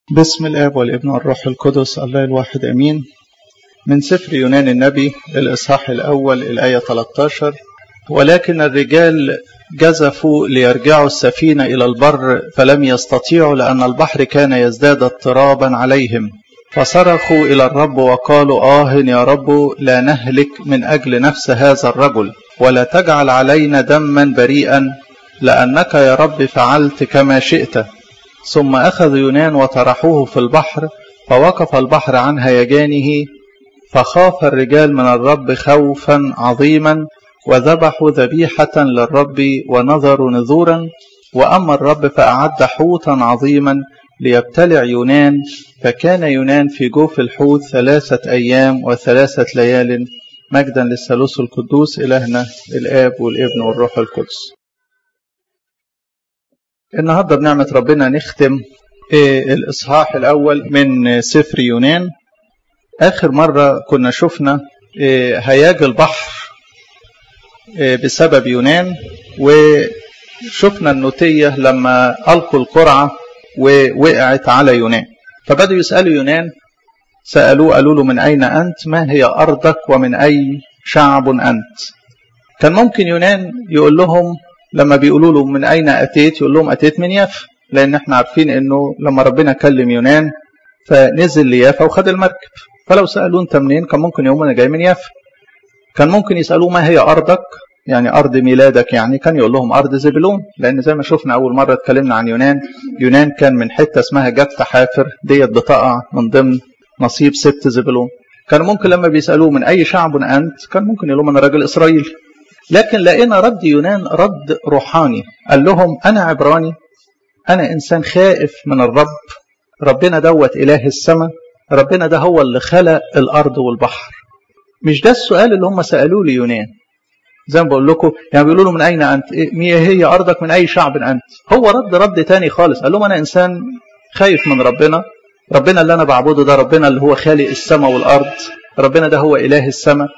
بسم الآب والابن والروح القدس الله الواحد أمين من سفر يونان النبي الإصحاح الأول الآية 13 ولكن الرجال جزفوا ليرجعوا السفينة إلى البر فلم يستطيعوا لأن البحر كان يزداد اضطرابا عليهم فصرخوا إلى الرب وقالوا آه يا رب لا نهلك من أجل نفس هذا الرجل ولا تجعل علينا دما بريئا لأنك يا رب فعلت كما شئت ثم أخذ يونان وطرحوه في البحر فوقف البحر عن هيجانه فخاف الرجال من الرب خوفا عظيما وذبحوا ذبيحة للرب ونظروا نذورا وأما الرب فأعد حوتا عظيما ليبتلع يونان فكان يونان في جوف الحوت ثلاثة أيام وثلاثة ليال مجدا للثالوث القدوس إلهنا الآب والابن والروح القدس النهاردة بنعمة ربنا نختم الإصحاح الأول من سفر يونان آخر مرة كنا شفنا هياج البحر بسبب يونان وشفنا النوتية لما ألقوا القرعة ووقعت على يونان فبدأوا يسألوا يونان سألوه قالوا له من أين أنت ما هي أرضك ومن أي شعب أنت كان ممكن يونان يقول لهم لما بيقولوا له من أين أتيت يقول لهم أتيت من يافا لأن احنا عارفين أنه لما ربنا كلم يونان فنزل ليافا وخد المركب فلو سألوه أنت منين كان ممكن يقول أنا جاي من يافا كان ممكن يسألوه ما هي أرضك يعني أرض ميلادك يعني كان يقول لهم أرض زبلون لأن زي ما شفنا أول مرة اتكلمنا عن يونان يونان كان من حتة اسمها جبت حافر ديت بتقع من ضمن نصيب ست زبلون كان ممكن لما بيسألوه من أي شعب أنت كان ممكن يقول لهم أنا راجل إسرائيلي لكن لقينا رد يونان رد روحاني قال لهم أنا عبراني أنا إنسان خائف من الرب ربنا دوت إله السماء ربنا ده هو اللي خلق الأرض والبحر مش ده السؤال اللي هم سألوه ليونان زي ما بقول لكم يعني بيقولوا له من أين أنت مية هي أرضك من أي شعب أنت هو رد رد تاني خالص قال لهم أنا إنسان خايف من ربنا ربنا اللي أنا بعبده ده ربنا اللي هو خالق السماء والأرض ربنا ده هو إله السماء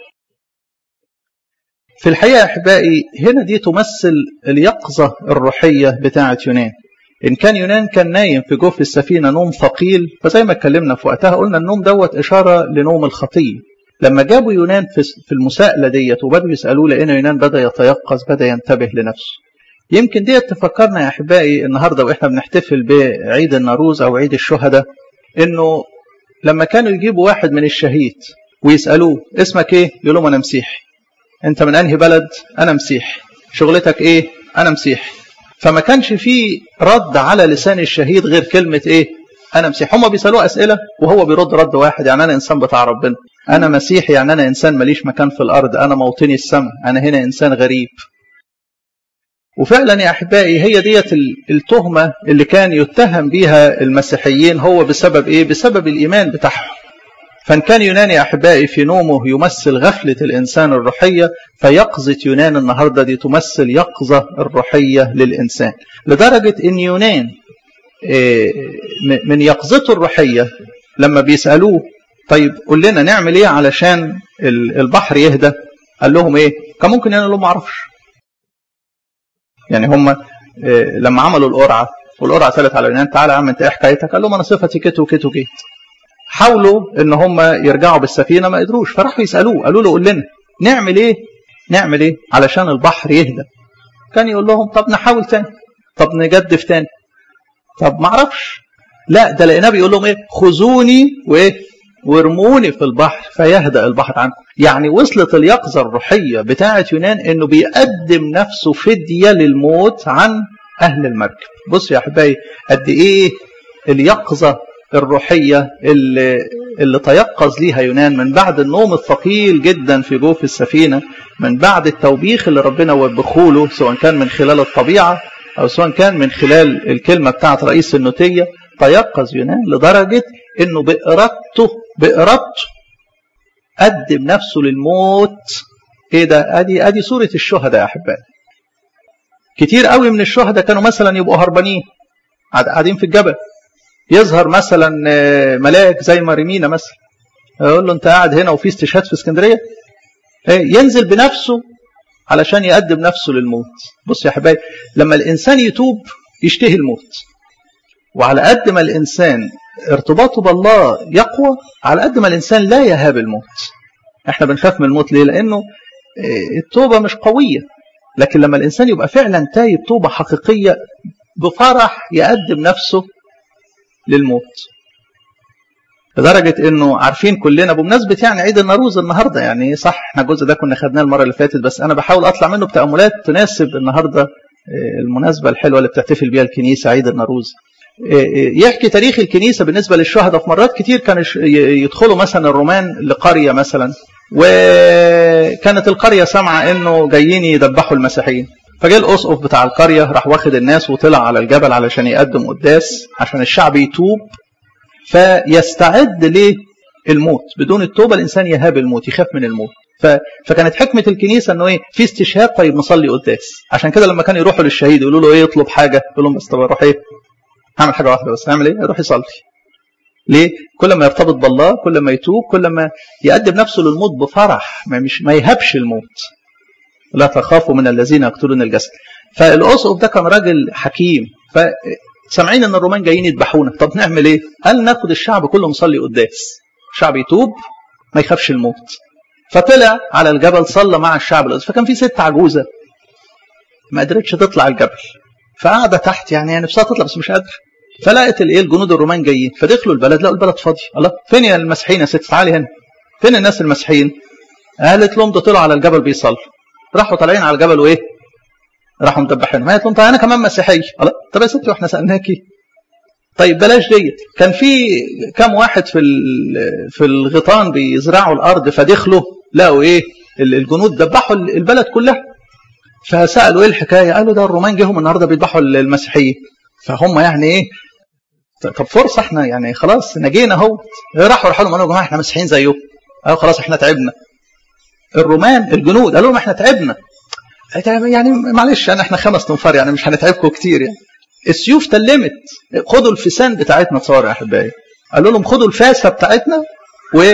في الحقيقة أحبائي هنا دي تمثل اليقظة الروحية بتاعة يونان إن كان يونان كان نايم في جوف السفينة نوم ثقيل فزي ما اتكلمنا في وقتها قلنا النوم دوت إشارة لنوم الخطية لما جابوا يونان في المساءلة ديت وبدأوا يسألوه لقينا يونان بدأ يتيقظ بدأ ينتبه لنفسه يمكن ديت تفكرنا يا أحبائي النهاردة وإحنا بنحتفل بعيد النوروز أو عيد الشهداء إنه لما كانوا يجيبوا واحد من الشهيد ويسألوه اسمك إيه؟ يقول لهم أنا مسيحي أنت من أنهي بلد؟ أنا مسيحي شغلتك إيه؟ أنا مسيحي فما كانش فيه رد على لسان الشهيد غير كلمة إيه؟ أنا مسيحي هم بيسألوه أسئلة وهو بيرد رد واحد يعني أنا إنسان بتاع ربنا أنا مسيحي يعني أنا إنسان ماليش مكان في الأرض أنا موطني السماء أنا هنا إنسان غريب وفعلا يا أحبائي هي ديت التهمة اللي كان يتهم بيها المسيحيين هو بسبب إيه؟ بسبب الإيمان بتاعهم فإن كان يونان يا أحبائي في نومه يمثل غفلة الإنسان الروحية فيقظة يونان النهاردة دي تمثل يقظة الروحية للإنسان لدرجة إن يونان من يقظته الروحية لما بيسألوه طيب قول لنا نعمل ايه علشان البحر يهدى قال لهم ايه كان ممكن يقول لهم ما اعرفش يعني هم لما عملوا القرعه والقرعه ثالت على يونان تعالى يا عم انت ايه حكايتك قال لهم انا صفتي كت وكت وكت حاولوا ان هم يرجعوا بالسفينه ما قدروش فراحوا يسالوه قالوا له قول لنا نعمل ايه نعمل ايه علشان البحر يهدى كان يقول لهم طب نحاول تاني طب نجدف تاني طب ما اعرفش لا ده لقيناه بيقول لهم ايه خذوني وايه وارموني في البحر فيهدأ البحر عنكم يعني وصلت اليقظة الروحية بتاعة يونان انه بيقدم نفسه فدية للموت عن اهل المركب بص يا احبائي قد ايه اليقظة الروحية اللي, اللي تيقظ ليها يونان من بعد النوم الثقيل جدا في جوف السفينة من بعد التوبيخ اللي ربنا وبخه له سواء كان من خلال الطبيعة أو سواء كان من خلال الكلمة بتاعت رئيس النوتية تيقظ يونان لدرجة انه بإرادته بإرادته قدم نفسه للموت ايه ده ادي ادي صورة الشهداء يا احبائي كتير قوي من الشهداء كانوا مثلا يبقوا هربانين قاعدين في الجبل يظهر مثلا ملاك زي مريمينا مثلا يقول له انت قاعد هنا وفي استشهاد في اسكندريه ينزل بنفسه علشان يقدم نفسه للموت بص يا حبايبي لما الانسان يتوب يشتهي الموت وعلى قد ما الإنسان ارتباطه بالله يقوى على قد ما الإنسان لا يهاب الموت احنا بنخاف من الموت ليه لأنه التوبة مش قوية لكن لما الإنسان يبقى فعلا تايب توبة حقيقية بفرح يقدم نفسه للموت لدرجة انه عارفين كلنا بمناسبة يعني عيد النوروز النهاردة يعني صح احنا الجزء ده كنا خدناه المرة اللي فاتت بس انا بحاول اطلع منه بتأملات تناسب النهاردة المناسبة الحلوة اللي بتحتفل بيها الكنيسة عيد النوروز يحكي تاريخ الكنيسة بالنسبة للشهداء في مرات كتير كانوا يدخلوا مثلا الرومان لقرية مثلا وكانت القرية سامعة انه جايين يذبحوا المسيحيين فجاء الاسقف بتاع القرية راح واخد الناس وطلع على الجبل علشان يقدم قداس عشان الشعب يتوب فيستعد للموت بدون التوبة الإنسان يهاب الموت يخاف من الموت ف... فكانت حكمة الكنيسة انه ايه في استشهاد طيب نصلي قداس عشان كده لما كانوا يروحوا للشهيد يقولوا له ايه يطلب حاجة يقول لهم بس طب اروح ايه هعمل حاجة واحدة بس هعمل ايه اروح يصلي ليه كل ما يرتبط بالله كل ما يتوب كل ما يقدم نفسه للموت بفرح ما مش ما يهبش الموت لا تخافوا من الذين يقتلون الجسد فالاسقف ده كان راجل حكيم ف سامعين ان الرومان جايين يذبحونا طب نعمل ايه قال ناخد الشعب كله نصلي قداس الشعب يتوب ما يخافش الموت فطلع على الجبل صلى مع الشعب القدس فكان في ست عجوزه ما قدرتش تطلع الجبل فقاعده تحت يعني يعني نفسها تطلع بس مش قادره فلقت الايه الجنود الرومان جايين فدخلوا البلد لقوا البلد فاضي الله فين يا المسيحيين يا ست تعالي هنا فين الناس المسيحيين قالت لهم ده طلعوا على الجبل بيصلوا راحوا طالعين على الجبل وايه راحوا مدبحينهم قالت لهم طيب انا كمان مسيحيه الله طب يا ستي واحنا سالناكي طيب بلاش ديت كان في كام واحد في في الغيطان بيزرعوا الارض فدخلوا لقوا ايه الجنود دبحوا البلد كلها فسالوا ايه الحكايه قالوا ده الرومان جيهم النهارده بيذبحوا المسيحيين فهم يعني ايه طب فرصه احنا يعني خلاص نجينا اهو راحوا راحوا لهم قالوا يا جماعه احنا مسيحيين زيهم قالوا خلاص احنا تعبنا الرومان الجنود قالوا لهم احنا تعبنا يعني معلش يعني احنا خمس تنفار يعني مش هنتعبكم كتير يعني السيوف تلمت خدوا الفسان بتاعتنا تصور يا احبائي قالوا لهم خدوا الفاسه بتاعتنا و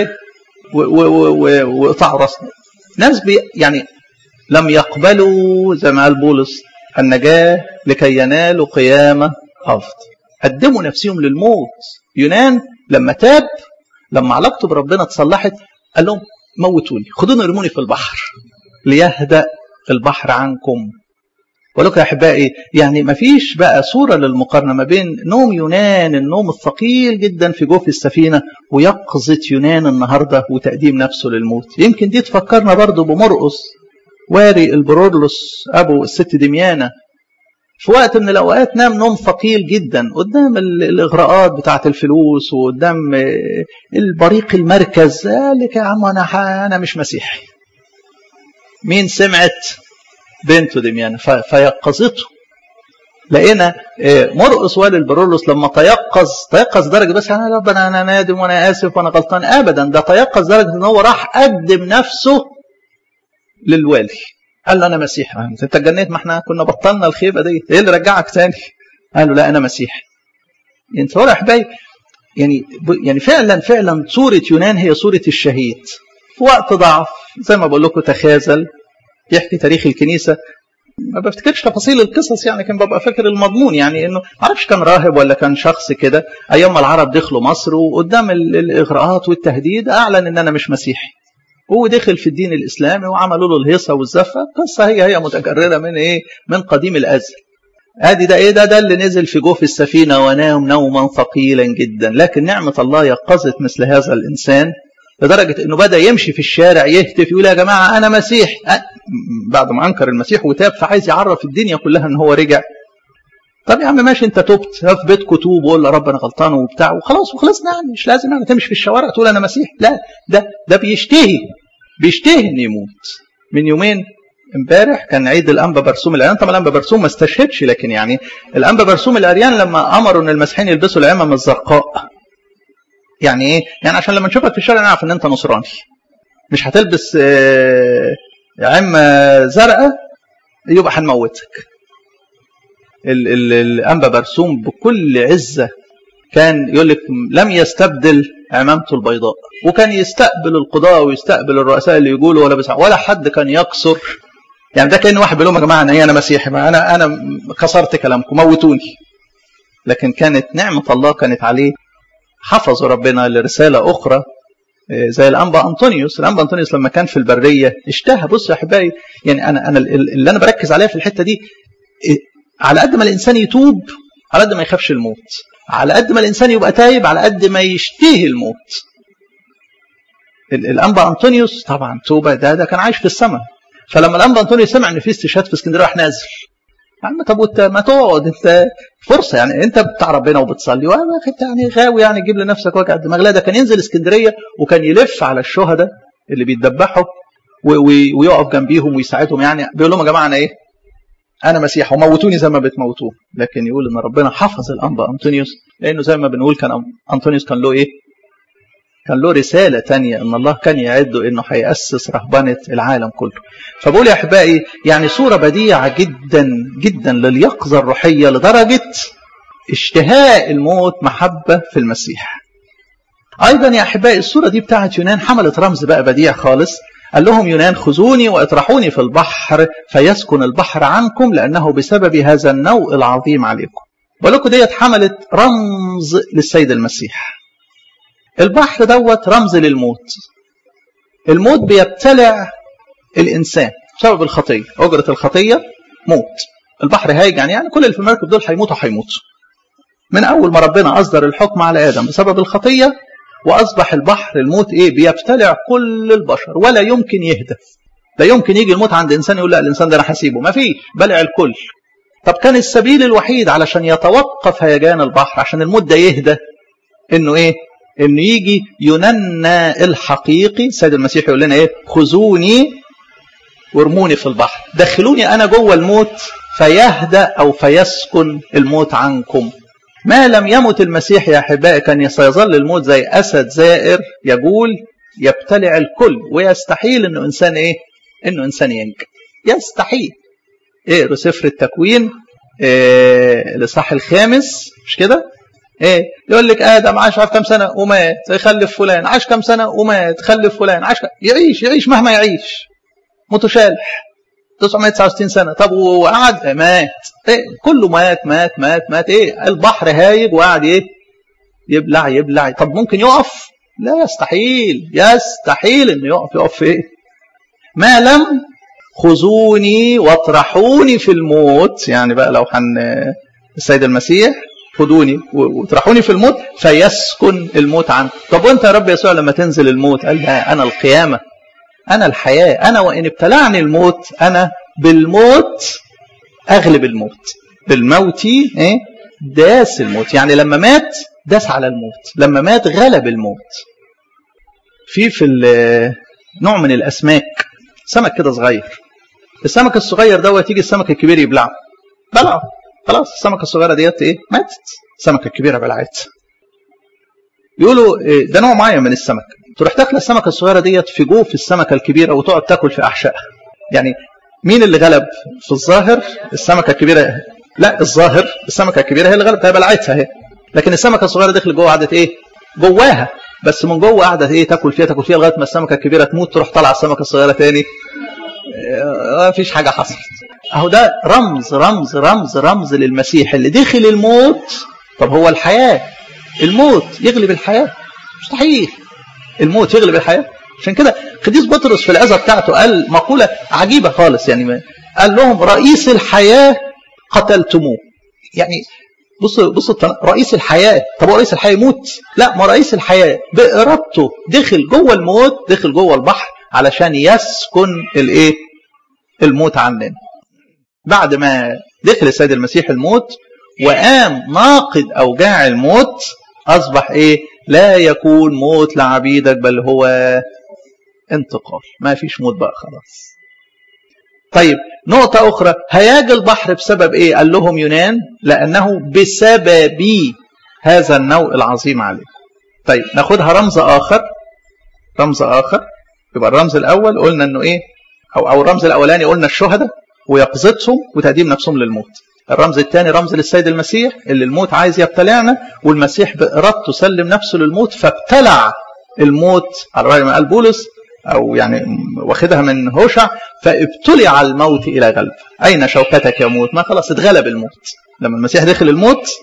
وقطعوا راسنا ناس بي يعني لم يقبلوا زي ما قال بولس النجاه لكي ينالوا قيامه افضل قدموا نفسهم للموت يونان لما تاب لما علاقته بربنا اتصلحت قال لهم موتوني خدوني ارموني في البحر ليهدأ البحر عنكم ولك يا احبائي يعني ما فيش بقى صوره للمقارنه ما بين نوم يونان النوم الثقيل جدا في جوف السفينه ويقظه يونان النهارده وتقديم نفسه للموت يمكن دي تفكرنا برضه بمرقس واري البرورلس ابو الست دميانه في وقت من الاوقات نام نوم ثقيل جدا قدام الاغراءات بتاعه الفلوس وقدام البريق المركز قال لك يا عم انا انا مش مسيحي مين سمعت بنته دميانة فيقظته لقينا مرقص والي البرولوس لما تيقظ تيقظ درجة بس يعني ربنا أنا نادم وأنا آسف وأنا غلطان أبدا ده تيقظ درجة إن هو راح قدم نفسه للوالي قال له أنا مسيحي أنت اتجنيت ما احنا كنا بطلنا الخيبة دي إيه اللي رجعك تاني قال له لا أنا مسيحي انت يا حبايبي يعني يعني فعلا فعلا صورة يونان هي صورة الشهيد في وقت ضعف زي ما بقول لكم تخاذل يحكي تاريخ الكنيسه ما بفتكرش تفاصيل القصص يعني كان ببقى فاكر المضمون يعني انه ما اعرفش كان راهب ولا كان شخص كده ايام ما العرب دخلوا مصر وقدام الاغراءات والتهديد اعلن ان انا مش مسيحي ودخل في الدين الاسلامي وعملوا له الهيصه والزفه قصه هي هي متكرره من ايه من قديم الازل ادي ده ايه ده ده اللي نزل في جوف السفينه ونام نوما ثقيلا جدا لكن نعمه الله يقظت مثل هذا الانسان لدرجة أنه بدأ يمشي في الشارع يهتف يقول يا جماعة أنا مسيح بعد ما أنكر المسيح وتاب فعايز يعرف الدنيا كلها أن هو رجع طب يا عم ماشي أنت تبت في بيتكم توب وقول يا رب أنا غلطان وبتاع وخلاص وخلصنا يعني مش لازم يعني تمشي في الشوارع تقول أنا مسيح لا ده ده بيشتهي بيشتهي إنه يموت من يومين امبارح كان عيد الانبا برسوم العريان طبعا الانبا برسوم ما استشهدش لكن يعني الانبا برسوم العريان لما امروا ان المسيحيين يلبسوا العمم الزرقاء يعني ايه؟ يعني عشان لما نشوفك في الشارع نعرف ان انت نصراني. مش هتلبس عمة زرقاء يبقى هنموتك. الانبا برسوم بكل عزه كان يقول لك لم يستبدل عمامته البيضاء وكان يستقبل القضاء ويستقبل الرؤساء اللي يقولوا ولا بس ولا حد كان يقصر يعني ده كان واحد بيقول لهم يا جماعه انا ايه انا مسيحي ما انا انا كسرت كلامكم موتوني لكن كانت نعمة الله كانت عليه حفظوا ربنا لرسالة أخرى زي الأنبا أنطونيوس الأنبا أنطونيوس لما كان في البرية اشتهى بص يا أحبائي يعني أنا أنا اللي أنا بركز عليها في الحتة دي على قد ما الإنسان يتوب على قد ما يخافش الموت على قد ما الإنسان يبقى تايب على قد ما يشتهي الموت الأنبا أنطونيوس طبعا توبة ده ده كان عايش في السماء فلما الأنبا أنطونيوس سمع إن في استشهاد في اسكندرية راح نازل يا عم طب وانت ما تقعد انت فرصه يعني انت بتاع ربنا وبتصلي وانا انت يعني غاوي يعني جيب لنفسك وجع دماغ لا ده كان ينزل اسكندريه وكان يلف على الشهداء اللي بيتذبحوا ويقف جنبيهم ويساعدهم يعني بيقول لهم يا جماعه انا ايه؟ انا مسيح وموتوني زي ما بتموتوه لكن يقول ان ربنا حفظ الانبا انطونيوس لانه زي ما بنقول كان انطونيوس كان له ايه؟ كان له رسالة تانية إن الله كان يعده إنه هيأسس رهبنة العالم كله فبقول يا أحبائي يعني صورة بديعة جدا جدا لليقظة الروحية لدرجة اشتهاء الموت محبة في المسيح أيضا يا أحبائي الصورة دي بتاعت يونان حملت رمز بقى بديع خالص قال لهم يونان خذوني واطرحوني في البحر فيسكن البحر عنكم لأنه بسبب هذا النوء العظيم عليكم بقول لكم ديت حملت رمز للسيد المسيح البحر دوت رمز للموت الموت بيبتلع الإنسان بسبب الخطية أجرة الخطية موت البحر هايج يعني يعني كل اللي في المركب دول هيموتوا هيموتوا من أول ما ربنا أصدر الحكم على آدم بسبب الخطية وأصبح البحر الموت إيه بيبتلع كل البشر ولا يمكن يهدى لا يمكن يجي الموت عند إنسان يقول لا الإنسان ده أنا هسيبه ما فيش بلع الكل طب كان السبيل الوحيد علشان يتوقف هيجان البحر عشان الموت ده يهدى إنه إيه انه يجي يننى الحقيقي سيد المسيح يقول لنا ايه خذوني وارموني في البحر دخلوني انا جوه الموت فيهدأ او فيسكن الموت عنكم ما لم يمت المسيح يا احبائي كان سيظل الموت زي اسد زائر يجول يبتلع الكل ويستحيل انه انسان ايه انه انسان ينجى يستحيل اقروا سفر التكوين إيه الاصحاح الخامس مش كده ايه يقول لك ادم عاش عارف كم سنه ومات يخلف فلان عاش كم سنه ومات خلف فلان عاش كم... يعيش يعيش مهما يعيش متشالح 969 سنه طب وقعد مات إيه كله مات مات مات مات ايه البحر هايج وقعد ايه يبلع يبلع طب ممكن يقف لا يستحيل يستحيل انه يقف يقف في ايه ما لم خذوني واطرحوني في الموت يعني بقى لو حن السيد المسيح خدوني واطرحوني في الموت فيسكن الموت عنه طب وانت يا رب يسوع لما تنزل الموت قال لا انا القيامه انا الحياه انا وان ابتلعني الموت انا بالموت اغلب الموت بالموت ايه داس الموت يعني لما مات داس على الموت لما مات غلب الموت في في نوع من الاسماك سمك كده صغير السمك الصغير دوت يجي السمك الكبير يبلعه بلعه خلاص السمكه الصغيره ديت ايه ماتت السمكه الكبيره بلعت يقولوا إيه ده نوع معين من السمك تروح تاكل السمكه الصغيره ديت في جوف السمكه الكبيره وتقعد تاكل في احشائها يعني مين اللي غلب في الظاهر السمكه الكبيره لا الظاهر السمكه الكبيره هي اللي غلبت هي بلعتها اهي لكن السمكه الصغيره دخلت جوه قعدت ايه جواها بس من جوه قعدت ايه تاكل فيها تاكل فيها لغايه ما السمكه الكبيره تموت تروح طالعه السمكه الصغيره تاني ما فيش حاجه حصلت اهو ده رمز رمز رمز رمز للمسيح اللي دخل الموت طب هو الحياه الموت يغلب الحياه مستحيل الموت يغلب الحياه عشان كده قديس بطرس في العظه بتاعته قال مقوله عجيبه خالص يعني قال لهم رئيس الحياه قتلتموه يعني بص بص رئيس الحياه طب هو رئيس الحياه يموت لا ما رئيس الحياه بارادته دخل جوه الموت دخل جوه البحر علشان يسكن الايه الموت عننا بعد ما دخل السيد المسيح الموت وقام ناقد اوجاع الموت اصبح ايه لا يكون موت لعبيدك بل هو انتقال ما فيش موت بقى خلاص طيب نقطة أخرى هياج البحر بسبب إيه؟ قال لهم يونان لأنه بسبب هذا النوء العظيم عليه. طيب ناخدها رمز آخر رمز آخر يبقى الرمز الأول قلنا إنه إيه؟ أو أو الرمز الأولاني قلنا الشهداء ويقظتهم وتقديم نفسهم للموت. الرمز الثاني رمز للسيد المسيح اللي الموت عايز يبتلعنا والمسيح بإرادته سلم نفسه للموت فابتلع الموت على رأي ما قال بولس أو يعني واخدها من هوشع فابتلع الموت إلى غلب أين شوكتك يا موت ما خلاص اتغلب الموت لما المسيح دخل الموت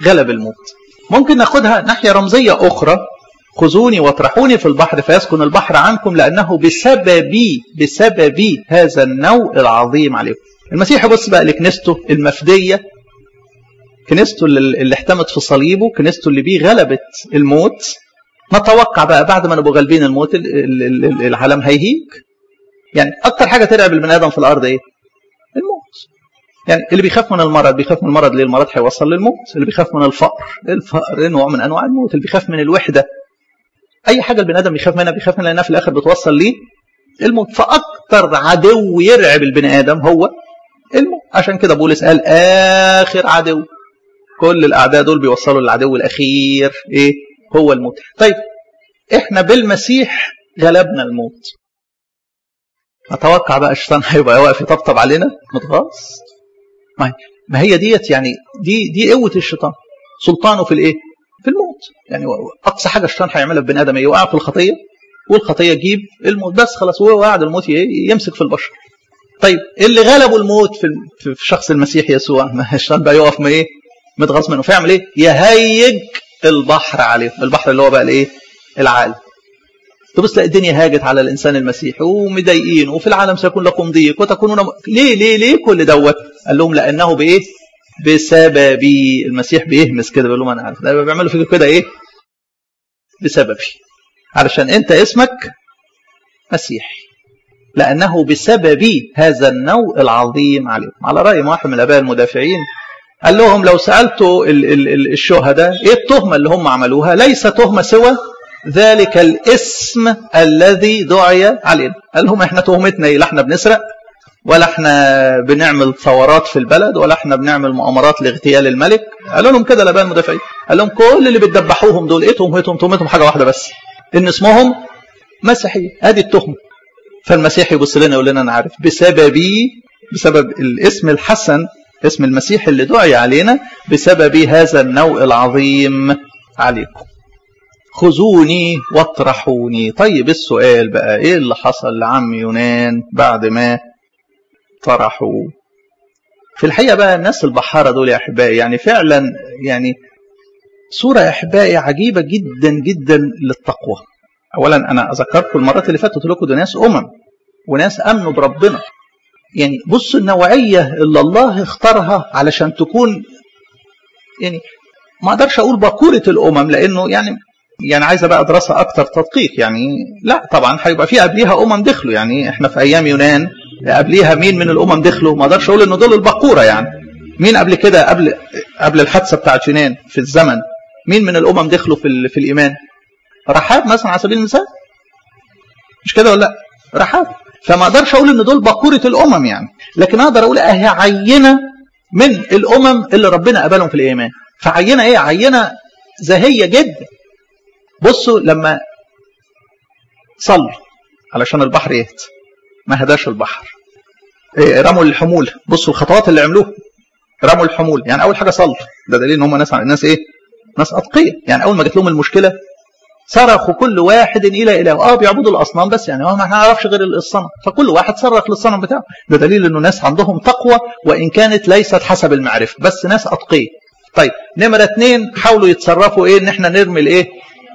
غلب الموت ممكن ناخدها ناحية رمزية أخرى خذوني واطرحوني في البحر فيسكن البحر عنكم لأنه بسبب بسبب هذا النوء العظيم عليكم المسيح بص بقى لكنيسته المفدية كنيسته اللي احتمت في صليبه كنيسته اللي بيه غلبت الموت نتوقع بقى بعد ما نبقى غالبين الموت العالم هيهيج يعني اكتر حاجه ترعب البني ادم في الارض ايه الموت يعني اللي بيخاف من المرض بيخاف من المرض ليه المرض هيوصل للموت اللي بيخاف من الفقر الفقر نوع من انواع الموت اللي بيخاف من الوحده اي حاجه البني ادم بيخاف منها بيخاف منها لانها في الاخر بتوصل ليه الموت فاكتر عدو يرعب البني ادم هو الموت عشان كده بولس قال اخر عدو كل الاعداء دول بيوصلوا للعدو الاخير ايه هو الموت طيب احنا بالمسيح غلبنا الموت اتوقع بقى الشيطان هيبقى واقف يطبطب علينا متغاظ ما هي ديت يعني دي دي قوه الشيطان سلطانه في الايه في الموت يعني اقصى حاجه الشيطان هيعملها بني ادم يوقع في الخطيه والخطيه تجيب الموت بس خلاص هو وعد الموت يمسك في البشر طيب اللي غلبوا الموت في في شخص المسيح يسوع ما الشيطان بقى يقف ما ايه متغاظ منه فيعمل ايه يهيج البحر عليه البحر اللي هو بقى الايه العالم تبص تلاقي الدنيا هاجت على الانسان المسيحي ومضايقين وفي العالم سيكون لكم ضيق وتكونون م... ليه ليه ليه كل دوت قال لهم لانه بايه بسببي المسيح بيهمس كده بيقول لهم انا عارف ده بيعملوا فيك كده ايه بسببي علشان انت اسمك مسيحي لانه بسببي هذا النوء العظيم عليكم على راي واحد من الاباء المدافعين قال لهم لو سالتوا الشهداء ايه التهمه اللي هم عملوها ليس تهمه سوى ذلك الاسم الذي دعي علينا قال لهم احنا تهمتنا ايه لا احنا بنسرق ولا احنا بنعمل ثورات في البلد ولا احنا بنعمل مؤامرات لاغتيال الملك قالوا لهم كده الاباء المدافعين قال لهم كل اللي بتدبحوهم دول ايه تهمتهم تهمتهم حاجه واحده بس ان اسمهم مسيحي ادي التهمه فالمسيح يبص لنا يقول لنا انا عارف بسببي بسبب الاسم الحسن اسم المسيح اللي دعي علينا بسبب هذا النوء العظيم عليكم خذوني واطرحوني طيب السؤال بقى ايه اللي حصل لعم يونان بعد ما طرحوا في الحقيقة بقى الناس البحارة دول يا أحبائي يعني فعلا يعني صورة يا أحبائي عجيبة جدا جدا للتقوى أولا أنا أذكركم المرات اللي فاتت قلت لكم ده ناس أمم وناس أمنوا بربنا يعني بصوا النوعية اللي الله اختارها علشان تكون يعني ما اقدرش اقول باكورة الامم لانه يعني يعني عايزه بقى دراسه اكتر تدقيق يعني لا طبعا هيبقى في قبليها امم دخلوا يعني احنا في ايام يونان قبليها مين من الامم دخلوا ما اقدرش اقول ان دول البقوره يعني مين قبل كده قبل قبل الحادثه بتاعت يونان في الزمن مين من الامم دخلوا في في الايمان رحاب مثلا على سبيل المثال مش كده ولا لا رحاب فما اقدرش اقول ان دول بقوره الامم يعني لكن اقدر اقول اهي عينه من الامم اللي ربنا قبلهم في الايمان فعينه ايه عينه زاهيه جدا بصوا لما صلوا علشان البحر يهت ما هداش البحر إيه رموا الحمول بصوا الخطوات اللي عملوها رموا الحمول يعني اول حاجه صلوا ده دليل ان هم ناس ناس ايه ناس اتقيه يعني اول ما جت لهم المشكله صرخوا كل واحد الى اله اه بيعبدوا الاصنام بس يعني ما نعرفش غير الصنم فكل واحد صرخ للصنم بتاعه ده دليل انه ناس عندهم تقوى وان كانت ليست حسب المعرفه بس ناس اتقيه طيب نمره اثنين حاولوا يتصرفوا ايه ان احنا نرمي الايه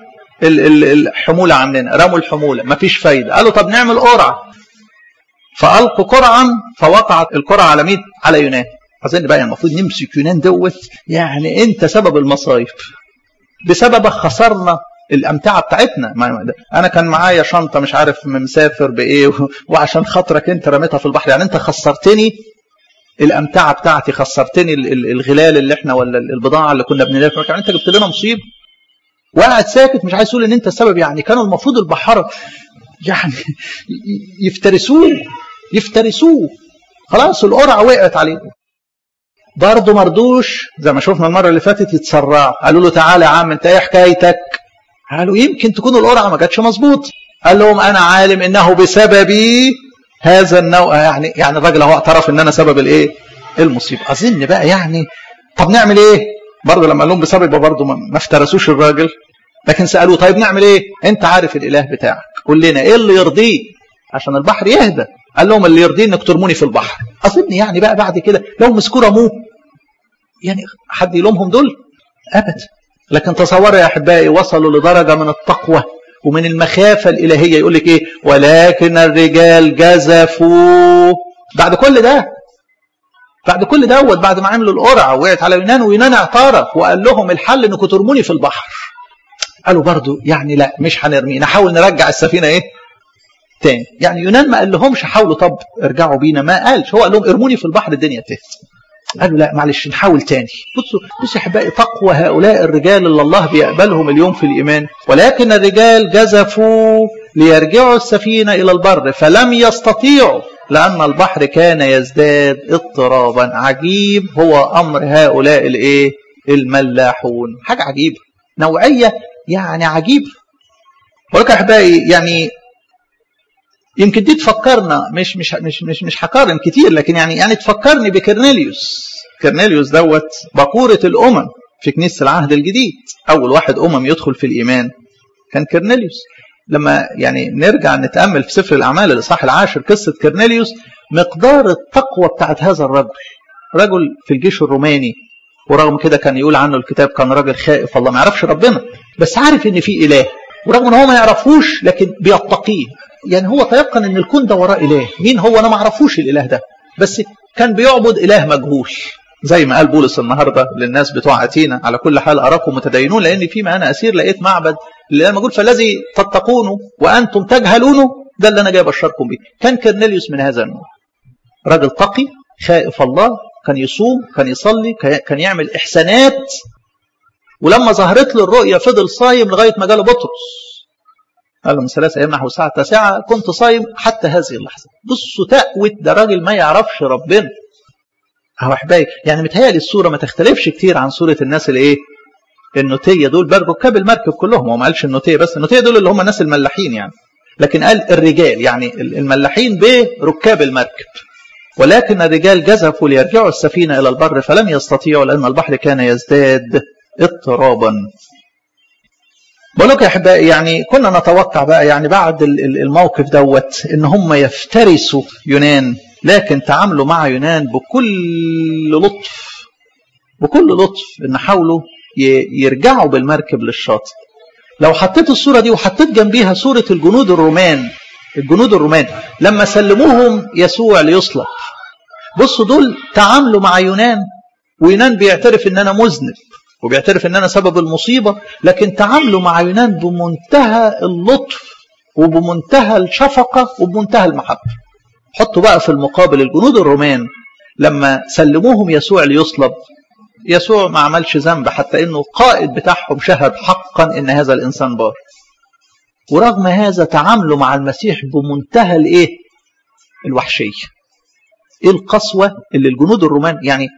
الحمولة عننا رموا الحمولة مفيش فايدة قالوا طب نعمل قرعة فألقوا قرعا فوقعت القرعة على مين على يونان أظن بقى يعني المفروض نمسك يونان دوت يعني أنت سبب المصايب بسببك خسرنا الأمتعة بتاعتنا أنا كان معايا شنطة مش عارف مسافر بإيه وعشان خاطرك أنت رميتها في البحر يعني أنت خسرتني الأمتعة بتاعتي خسرتني الغلال اللي احنا ولا البضاعة اللي كنا بنلاقيها يعني أنت جبت لنا مصيبة وقاعد ساكت مش عايز تقول ان انت السبب يعني كانوا المفروض البحاره يعني يفترسوه يفترسوه خلاص القرعه وقعت عليه برضه مردوش زي ما شفنا المره اللي فاتت يتسرعوا قالوا له تعالى يا عم انت ايه حكايتك قالوا يمكن تكون القرعه ما جاتش مظبوط قال لهم انا عالم انه بسببي هذا النوع يعني يعني الراجل اهو اعترف ان انا سبب الايه المصيبه اظن بقى يعني طب نعمل ايه برضه لما قال لهم بسبب برضه ما افترسوش الراجل لكن سالوه طيب نعمل ايه انت عارف الاله بتاعك قول لنا ايه اللي يرضيه عشان البحر يهدى قال لهم اللي يرضيه انك ترموني في البحر اظن يعني بقى بعد كده لو مسكوا رموه يعني حد يلومهم دول ابدا لكن تصوروا يا احبائي وصلوا لدرجه من التقوى ومن المخافه الالهيه يقول لك ايه ولكن الرجال جزفوا بعد كل ده بعد كل دوت بعد ما عملوا القرعه وقعت على يونان ويونان اعترف وقال لهم الحل انكم ترموني في البحر قالوا برضو يعني لا مش هنرميه نحاول نرجع السفينه ايه تاني يعني يونان ما قال لهمش حاولوا طب ارجعوا بينا ما قالش هو قال لهم ارموني في البحر الدنيا تهت قالوا لا معلش نحاول تاني بصوا بصوا يا احبائي تقوى هؤلاء الرجال اللي الله بيقبلهم اليوم في الايمان ولكن الرجال جزفوا ليرجعوا السفينه الى البر فلم يستطيعوا لان البحر كان يزداد اضطرابا عجيب هو امر هؤلاء الايه الملاحون حاجه عجيبه نوعيه يعني عجيبه ولكن احبائي يعني يمكن دي تفكرنا مش مش مش مش مش هقارن كتير لكن يعني يعني تفكرني بكرنيليوس كرنيليوس دوت بقورة الأمم في كنيسة العهد الجديد أول واحد أمم يدخل في الإيمان كان كرنيليوس لما يعني نرجع نتأمل في سفر الأعمال الإصحاح العاشر قصة كرنيليوس مقدار التقوى بتاعت هذا الرجل رجل في الجيش الروماني ورغم كده كان يقول عنه الكتاب كان راجل خائف الله ما يعرفش ربنا بس عارف ان في اله ورغم ان هو ما يعرفوش لكن بيتقيه يعني هو تيقن ان الكون ده وراه اله مين هو انا ما اعرفوش الاله ده بس كان بيعبد اله مجهول زي ما قال بولس النهارده للناس بتوع اتينا على كل حال اراكم متدينون لان فيما انا اسير لقيت معبد اللي انا بقول فالذي تتقونه وانتم تجهلونه ده اللي انا جاي ابشركم بيه كان كرنيليوس من هذا النوع راجل تقي خائف الله كان يصوم كان يصلي كان يعمل احسانات ولما ظهرت له الرؤيا فضل صايم لغايه ما جاله بطرس قال له من ثلاث ايام نحو الساعه التاسعه كنت صايم حتى هذه اللحظه بصوا تقوى ده راجل ما يعرفش ربنا اهو احبائي يعني متهيألي الصوره ما تختلفش كتير عن صوره الناس اللي ايه النوتيه دول بل ركاب المركب كلهم هو ما قالش النوتيه بس النوتيه دول اللي هم الناس الملاحين يعني لكن قال الرجال يعني الملاحين بركاب المركب ولكن الرجال جزفوا ليرجعوا السفينه الى البر فلم يستطيعوا لان البحر كان يزداد اضطرابا بقول لكم يا احبائي يعني كنا نتوقع بقى يعني بعد الموقف دوت ان هم يفترسوا يونان لكن تعاملوا مع يونان بكل لطف بكل لطف ان حاولوا يرجعوا بالمركب للشاطئ لو حطيت الصوره دي وحطيت جنبيها صوره الجنود الرومان الجنود الرومان لما سلموهم يسوع ليصلب بصوا دول تعاملوا مع يونان ويونان بيعترف ان انا مذنب وبيعترف ان انا سبب المصيبه لكن تعاملوا مع يونان بمنتهى اللطف وبمنتهى الشفقه وبمنتهى المحبه حطوا بقى في المقابل الجنود الرومان لما سلموهم يسوع ليصلب يسوع ما عملش ذنب حتى انه القائد بتاعهم شهد حقا ان هذا الانسان بار ورغم هذا تعاملوا مع المسيح بمنتهى الايه الوحشيه ايه القسوه اللي الجنود الرومان يعني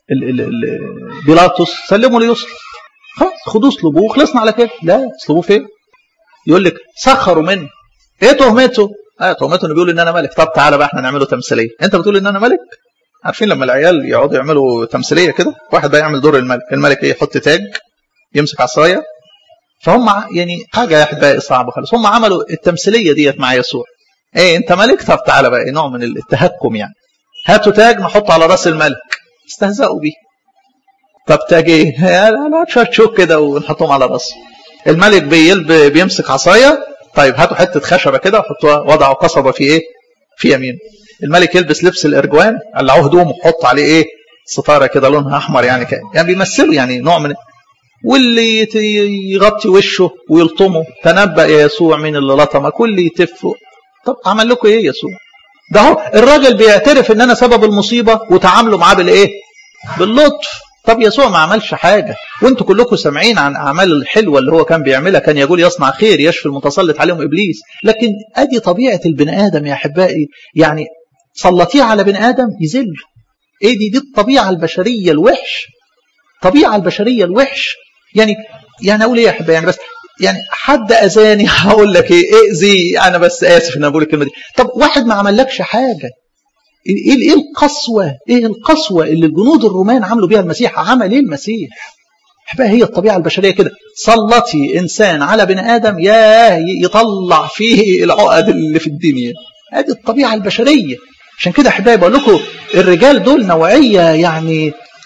بيلاطس سلموا ليصلب خلاص خدوه اصلبوه وخلصنا على كده لا اصلبوه فين يقول لك سخروا منه ايه تهمته اه تهمته انه بيقول ان انا ملك طب تعالى بقى احنا نعمله تمثيليه انت بتقول ان انا ملك عارفين لما العيال يقعدوا يعملوا تمثيليه كده واحد بقى يعمل دور الملك الملك ايه يحط تاج يمسك عصايه فهم يعني حاجه يا احبائي صعبه خالص هم عملوا التمثيليه ديت مع يسوع ايه انت ملك طب تعالى بقى نوع من التهكم يعني هاتوا تاج نحطه على راس الملك استهزأوا بيه طب تاج ايه لا تشوك كده ونحطهم على راسه الملك بيلب بيمسك عصايه طيب هاتوا حته خشبه كده وحطوها وضعوا قصبه في ايه في يمين الملك يلبس لبس الارجوان قلعوه هدوم وحط عليه ايه ستاره كده لونها احمر يعني كده يعني بيمثلوا يعني نوع من واللي يغطي وشه ويلطمه تنبأ يا يسوع مين اللي لطمك واللي يتف طب عمل لكم ايه يسوع ده هو الراجل بيعترف ان انا سبب المصيبه وتعاملوا معاه بالايه باللطف طب يسوع ما عملش حاجة وانتوا كلكم سامعين عن أعمال الحلوة اللي هو كان بيعملها كان يقول يصنع خير يشفي المتسلط عليهم إبليس لكن أدي طبيعة البني آدم يا أحبائي يعني سلطيه على بني آدم يذل إيه دي دي الطبيعة البشرية الوحش طبيعة البشرية الوحش يعني يعني أقول إيه يا أحبائي يعني بس يعني حد أذاني هقول لك إيه إئذي أنا بس آسف إن أنا بقول الكلمة دي طب واحد ما عملكش حاجة ايه ايه القسوه ايه القسوه اللي الجنود الرومان عملوا بيها المسيح عمل ايه المسيح احبائي هي الطبيعه البشريه كده سلطي انسان على بني ادم ياه يطلع فيه العقد اللي في الدنيا هذه الطبيعه البشريه عشان كده احبائي بقول لكم الرجال دول نوعيه يعني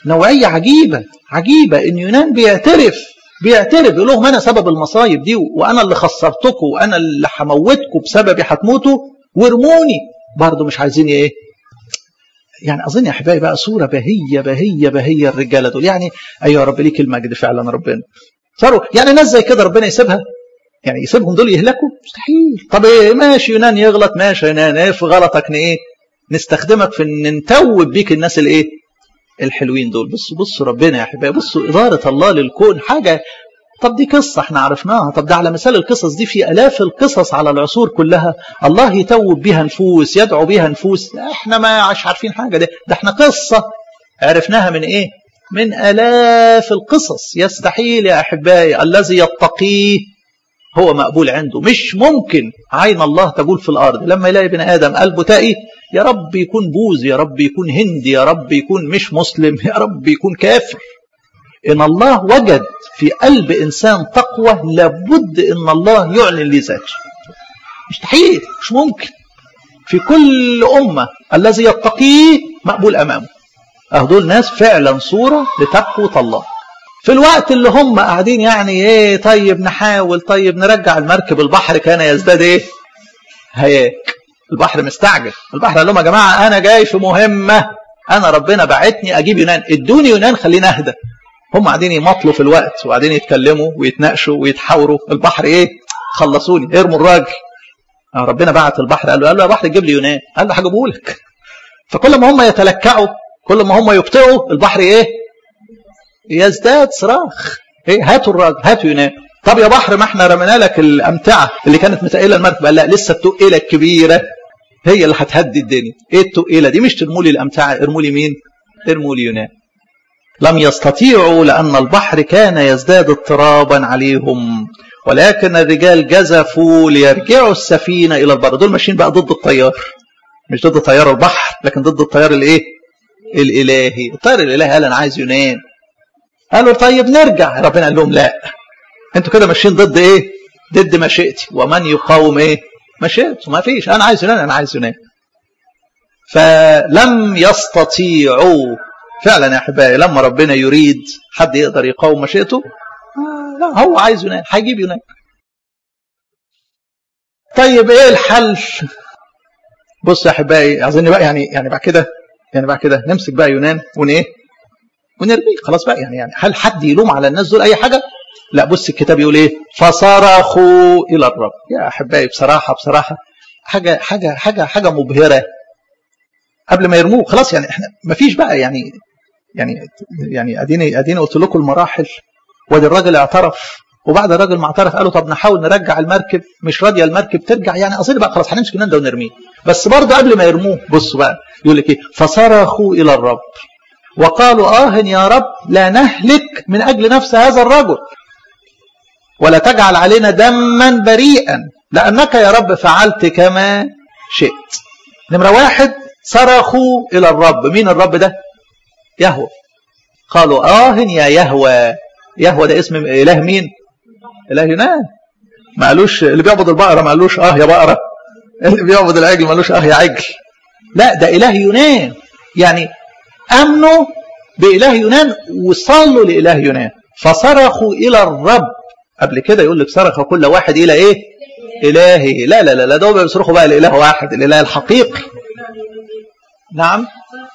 نوعية عجيبة عجيبة ان يونان بيعترف بيعترف يقول لهم انا سبب المصايب دي وانا اللي خسرتكم وانا اللي هموتكم بسببي هتموتوا وارموني برضه مش عايزين ايه يعني اظن يا احبائي بقى صوره بهيه بهيه بهيه الرجاله دول يعني ايوه يا رب ليك المجد فعلا ربنا صاروا يعني ناس زي كده ربنا يسيبها يعني يسيبهم دول يهلكوا مستحيل طب ايه ماشي يونان يغلط ماشي يونان ايه في غلطك ايه نستخدمك في ان نتوب بيك الناس الايه الحلوين دول بصوا بصوا ربنا يا احبائي بصوا اداره الله للكون حاجه طب دي قصة احنا عرفناها طب ده على مثال القصص دي في ألاف القصص على العصور كلها الله يتوب بها نفوس يدعو بها نفوس احنا ما مش عارفين حاجة ده ده احنا قصة عرفناها من ايه من ألاف القصص يستحيل يا أحبائي الذي يتقيه هو مقبول عنده مش ممكن عين الله تقول في الأرض لما يلاقي ابن آدم قلبه تقي يا رب يكون بوز يا رب يكون هندي يا رب يكون مش مسلم يا رب يكون كافر إن الله وجد في قلب إنسان تقوى لابد إن الله يعلن لي ذاته مستحيل مش ممكن في كل أمة الذي يتقيه مقبول أمامه دول ناس فعلا صورة لتقوى الله في الوقت اللي هم قاعدين يعني ايه طيب نحاول طيب نرجع المركب البحر كان يزداد ايه هياك البحر مستعجل البحر قال لهم يا جماعة أنا جاي في مهمة أنا ربنا بعتني أجيب يونان ادوني يونان خلينا أهدى هم قاعدين يمطلوا في الوقت وقاعدين يتكلموا ويتناقشوا ويتحاوروا البحر ايه خلصوني ارموا الراجل ربنا بعت البحر قال له قال له يا بحر جيب لي يونان قال له هجيبه لك فكل ما هم يتلكعوا كل ما هم يبطئوا البحر ايه يزداد صراخ ايه هاتوا الراجل هاتوا يونان طب يا بحر ما احنا رمينا لك الامتعه اللي كانت متقيله المركب قال لا لسه التقيله الكبيره هي اللي هتهدي الدنيا ايه التقيله دي مش ترموا لي الامتعه ارموا لي مين ارموا لي يونان لم يستطيعوا لأن البحر كان يزداد اضطرابا عليهم ولكن الرجال جزفوا ليرجعوا السفينة إلى البر دول ماشيين بقى ضد التيار مش ضد تيار البحر لكن ضد التيار الايه الإلهي التيار الإلهي قال أنا عايز يونان قالوا طيب نرجع ربنا قال لهم لا انتوا كده ماشيين ضد ايه ضد مشيئتي ومن يقاوم ايه مشيئته ما فيش انا عايز يونان انا عايز يونان فلم يستطيعوا فعلا يا احبائي لما ربنا يريد حد يقدر يقاوم مشيئته آه لا هو عايز يونان هيجيب يونان طيب ايه الحل بص يا احبائي اظن بقى يعني يعني بعد كده يعني بعد كده نمسك بقى يونان ون ايه ونرميه خلاص بقى يعني يعني هل حد يلوم على الناس دول اي حاجه لا بص الكتاب يقول ايه فصرخوا الى الرب يا احبائي بصراحه بصراحه حاجه حاجه حاجه حاجه مبهره قبل ما يرموه خلاص يعني احنا ما فيش بقى يعني يعني يعني اديني اديني قلت لكم المراحل وادي الراجل اعترف وبعد الراجل ما اعترف قالوا طب نحاول نرجع المركب مش راضيه المركب ترجع يعني اظن بقى خلاص هنمسك النان ده ونرميه بس برضه قبل ما يرموه بصوا بقى يقول لك ايه فصرخوا الى الرب وقالوا آه يا رب لا نهلك من أجل نفس هذا الرجل ولا تجعل علينا دما بريئا لأنك يا رب فعلت كما شئت نمرة واحد صرخوا إلى الرب مين الرب ده يهوى قالوا آه يا يهوى يهوى ده اسم إله مين إله يونان ما قالوش اللي بيعبد البقرة ما قالوش آه يا بقرة اللي بيعبد العجل ما قالوش آه يا عجل لا ده إله يونان يعني امنوا باله يونان وصلوا لاله يونان فصرخوا الى الرب قبل كده يقول لك صرخ كل واحد الى ايه الهي لا لا لا لا دول بيصرخوا بقى لاله واحد الاله الحقيقي نعم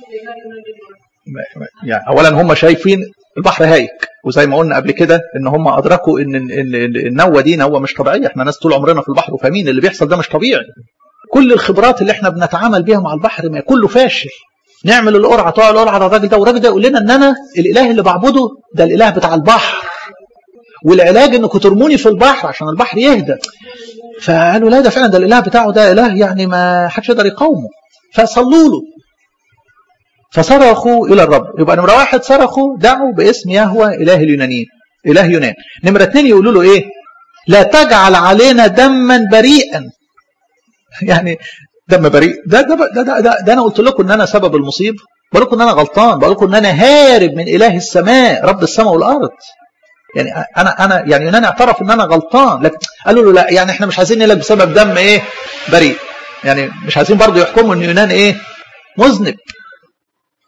يعني اولا هم شايفين البحر هايك وزي ما قلنا قبل كده ان هم ادركوا ان النوه دي نوه مش طبيعيه احنا ناس طول عمرنا في البحر وفاهمين اللي بيحصل ده مش طبيعي كل الخبرات اللي احنا بنتعامل بيها مع البحر ما كله فاشل نعمل القرعه تقع القرعه على الراجل ده والراجل ده يقول لنا ان انا الاله اللي بعبده ده الاله بتاع البحر والعلاج انكم ترموني في البحر عشان البحر يهدى فقالوا لا ده فعلا ده الاله بتاعه ده اله يعني ما حدش يقدر يقاومه فصلوا له فصرخوا الى الرب يبقى نمره واحد صرخوا دعوا باسم يهوى اله اليونانيين اله يونان نمره اثنين يقولوا له ايه لا تجعل علينا دما بريئا يعني دم بريء ده ده, ده, ده, ده, ده انا قلت لكم ان انا سبب المصيبه بقول لكم ان انا غلطان بقول لكم ان انا هارب من اله السماء رب السماء والارض يعني انا انا يعني يونان اعترف ان انا غلطان لكن قالوا له لا يعني احنا مش عايزين نلك بسبب دم ايه بريء يعني مش عايزين برضه يحكموا ان يونان ايه مذنب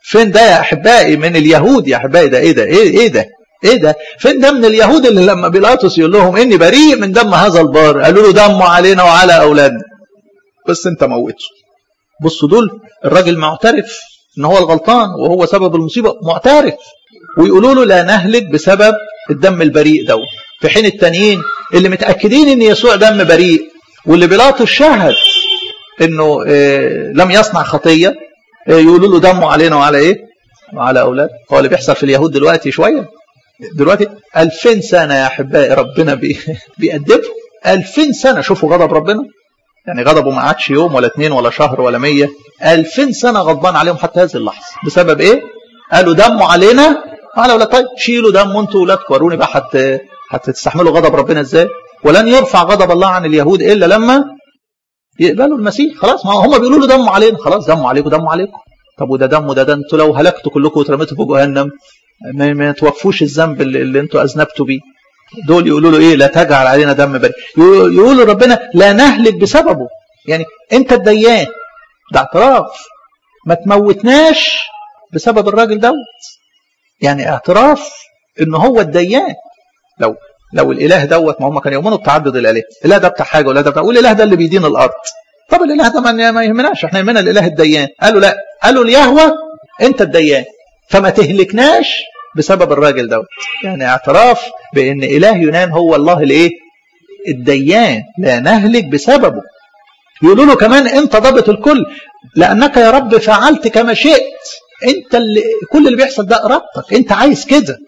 فين ده يا احبائي من اليهود يا احبائي ده ايه ده ايه ايه ده ايه ده فين ده من اليهود اللي لما بيلاطس يقول لهم اني بريء من دم هذا البار قالوا له دمه علينا وعلى اولادنا بس انت موته بصوا دول الراجل معترف ان هو الغلطان وهو سبب المصيبه معترف ويقولوا له لا نهلك بسبب الدم البريء دوت في حين التانيين اللي متاكدين ان يسوع دم بريء واللي بيلاطس شهد انه آه لم يصنع خطيه آه يقولوا له دمه علينا وعلى ايه؟ وعلى اولاد هو اللي بيحصل في اليهود دلوقتي شويه دلوقتي 2000 سنه يا احبائي ربنا بي بيأدبهم 2000 سنه شوفوا غضب ربنا يعني غضبه ما عادش يوم ولا اثنين ولا شهر ولا مية ألفين سنة غضبان عليهم حتى هذه اللحظة بسبب إيه؟ قالوا دموا علينا على ولا طيب شيلوا دم انتوا ولادكم وروني بقى حتى هتستحملوا غضب ربنا ازاي؟ ولن يرفع غضب الله عن اليهود الا لما يقبلوا المسيح خلاص ما هم بيقولوا له دموا علينا خلاص دموا عليكم دموا عليكم طب وده دم وده ده انتوا لو هلكتوا كلكم واترميتوا في جهنم ما, ما توقفوش الذنب اللي, اللي انتوا اذنبتوا بيه دول يقولوا له ايه لا تجعل علينا دم بريء يقولوا ربنا لا نهلك بسببه يعني انت الديان ده اعتراف ما تموتناش بسبب الراجل دوت يعني اعتراف ان هو الديان لو لو الاله دوت ما هم كانوا يؤمنوا بتعدد الاله الاله ده بتاع حاجه والاله ده بتاع والاله ده اللي بيدين الارض طب الاله ده ما يهمناش احنا يهمنا الاله الديان قالوا لا قالوا اليهوه انت الديان فما تهلكناش بسبب الراجل دوت يعني اعتراف بان اله يونان هو الله الايه الديان لا نهلك بسببه يقولوا له كمان انت ضابط الكل لانك يا رب فعلت كما شئت انت اللي كل اللي بيحصل ده ارادتك انت عايز كده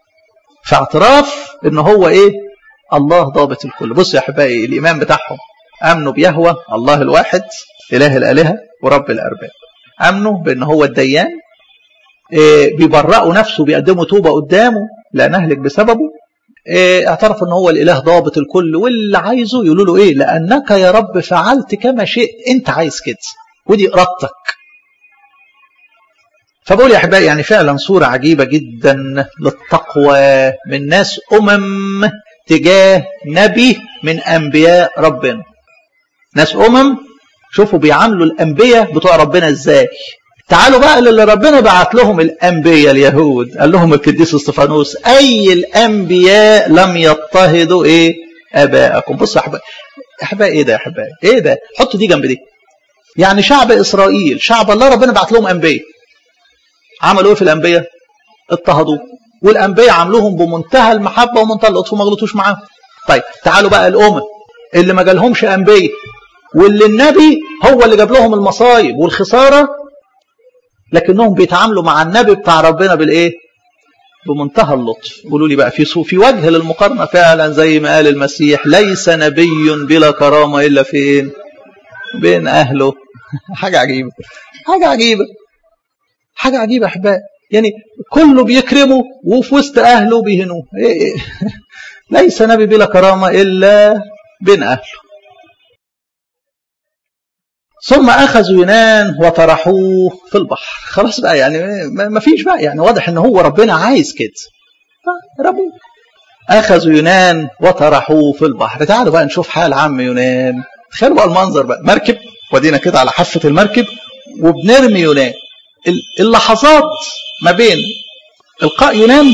فاعتراف ان هو ايه الله ضابط الكل بصوا يا احبائي الايمان بتاعهم امنوا بيهوى الله الواحد اله الالهه ورب الارباب امنوا بان هو الديان إيه بيبرئوا نفسه بيقدموا توبه قدامه لا نهلك بسببه إيه اعترف ان هو الاله ضابط الكل واللي عايزه يقولوا له ايه لانك يا رب فعلت كما شئت انت عايز كده ودي ارادتك فبقول يا احبائي يعني فعلا صوره عجيبه جدا للتقوى من ناس امم تجاه نبي من انبياء ربنا ناس امم شوفوا بيعاملوا الانبياء بتوع ربنا ازاي تعالوا بقى اللي ربنا بعت لهم الانبياء اليهود قال لهم القديس استفانوس اي الانبياء لم يضطهدوا ايه اباءكم بصوا يا احبائي احبائي ايه ده يا احبائي ايه ده حطوا دي جنب دي يعني شعب اسرائيل شعب الله ربنا بعت لهم انبياء عملوا ايه في الانبياء اضطهدوه والانبياء عاملوهم بمنتهى المحبه ومنتهى اللطف وما غلطوش معاهم طيب تعالوا بقى الامم اللي ما جالهمش انبياء واللي النبي هو اللي جاب لهم المصايب والخساره لكنهم بيتعاملوا مع النبي بتاع ربنا بالايه بمنتهى اللطف قولوا لي بقى في في وجه للمقارنه فعلا زي ما قال المسيح ليس نبي بلا كرامه الا فين بين اهله حاجه عجيبه حاجه عجيبه حاجه عجيبه يا احبائي يعني كله بيكرمه وفي وسط اهله بيهنوه إيه إيه. ليس نبي بلا كرامه الا بين اهله ثم اخذوا يونان وطرحوه في البحر خلاص بقى يعني ما فيش بقى يعني واضح ان هو ربنا عايز كده ربوه اخذوا يونان وطرحوه في البحر تعالوا بقى نشوف حال عم يونان تخيلوا بقى المنظر بقى مركب ودينا كده على حافه المركب وبنرمي يونان اللحظات ما بين القاء يونان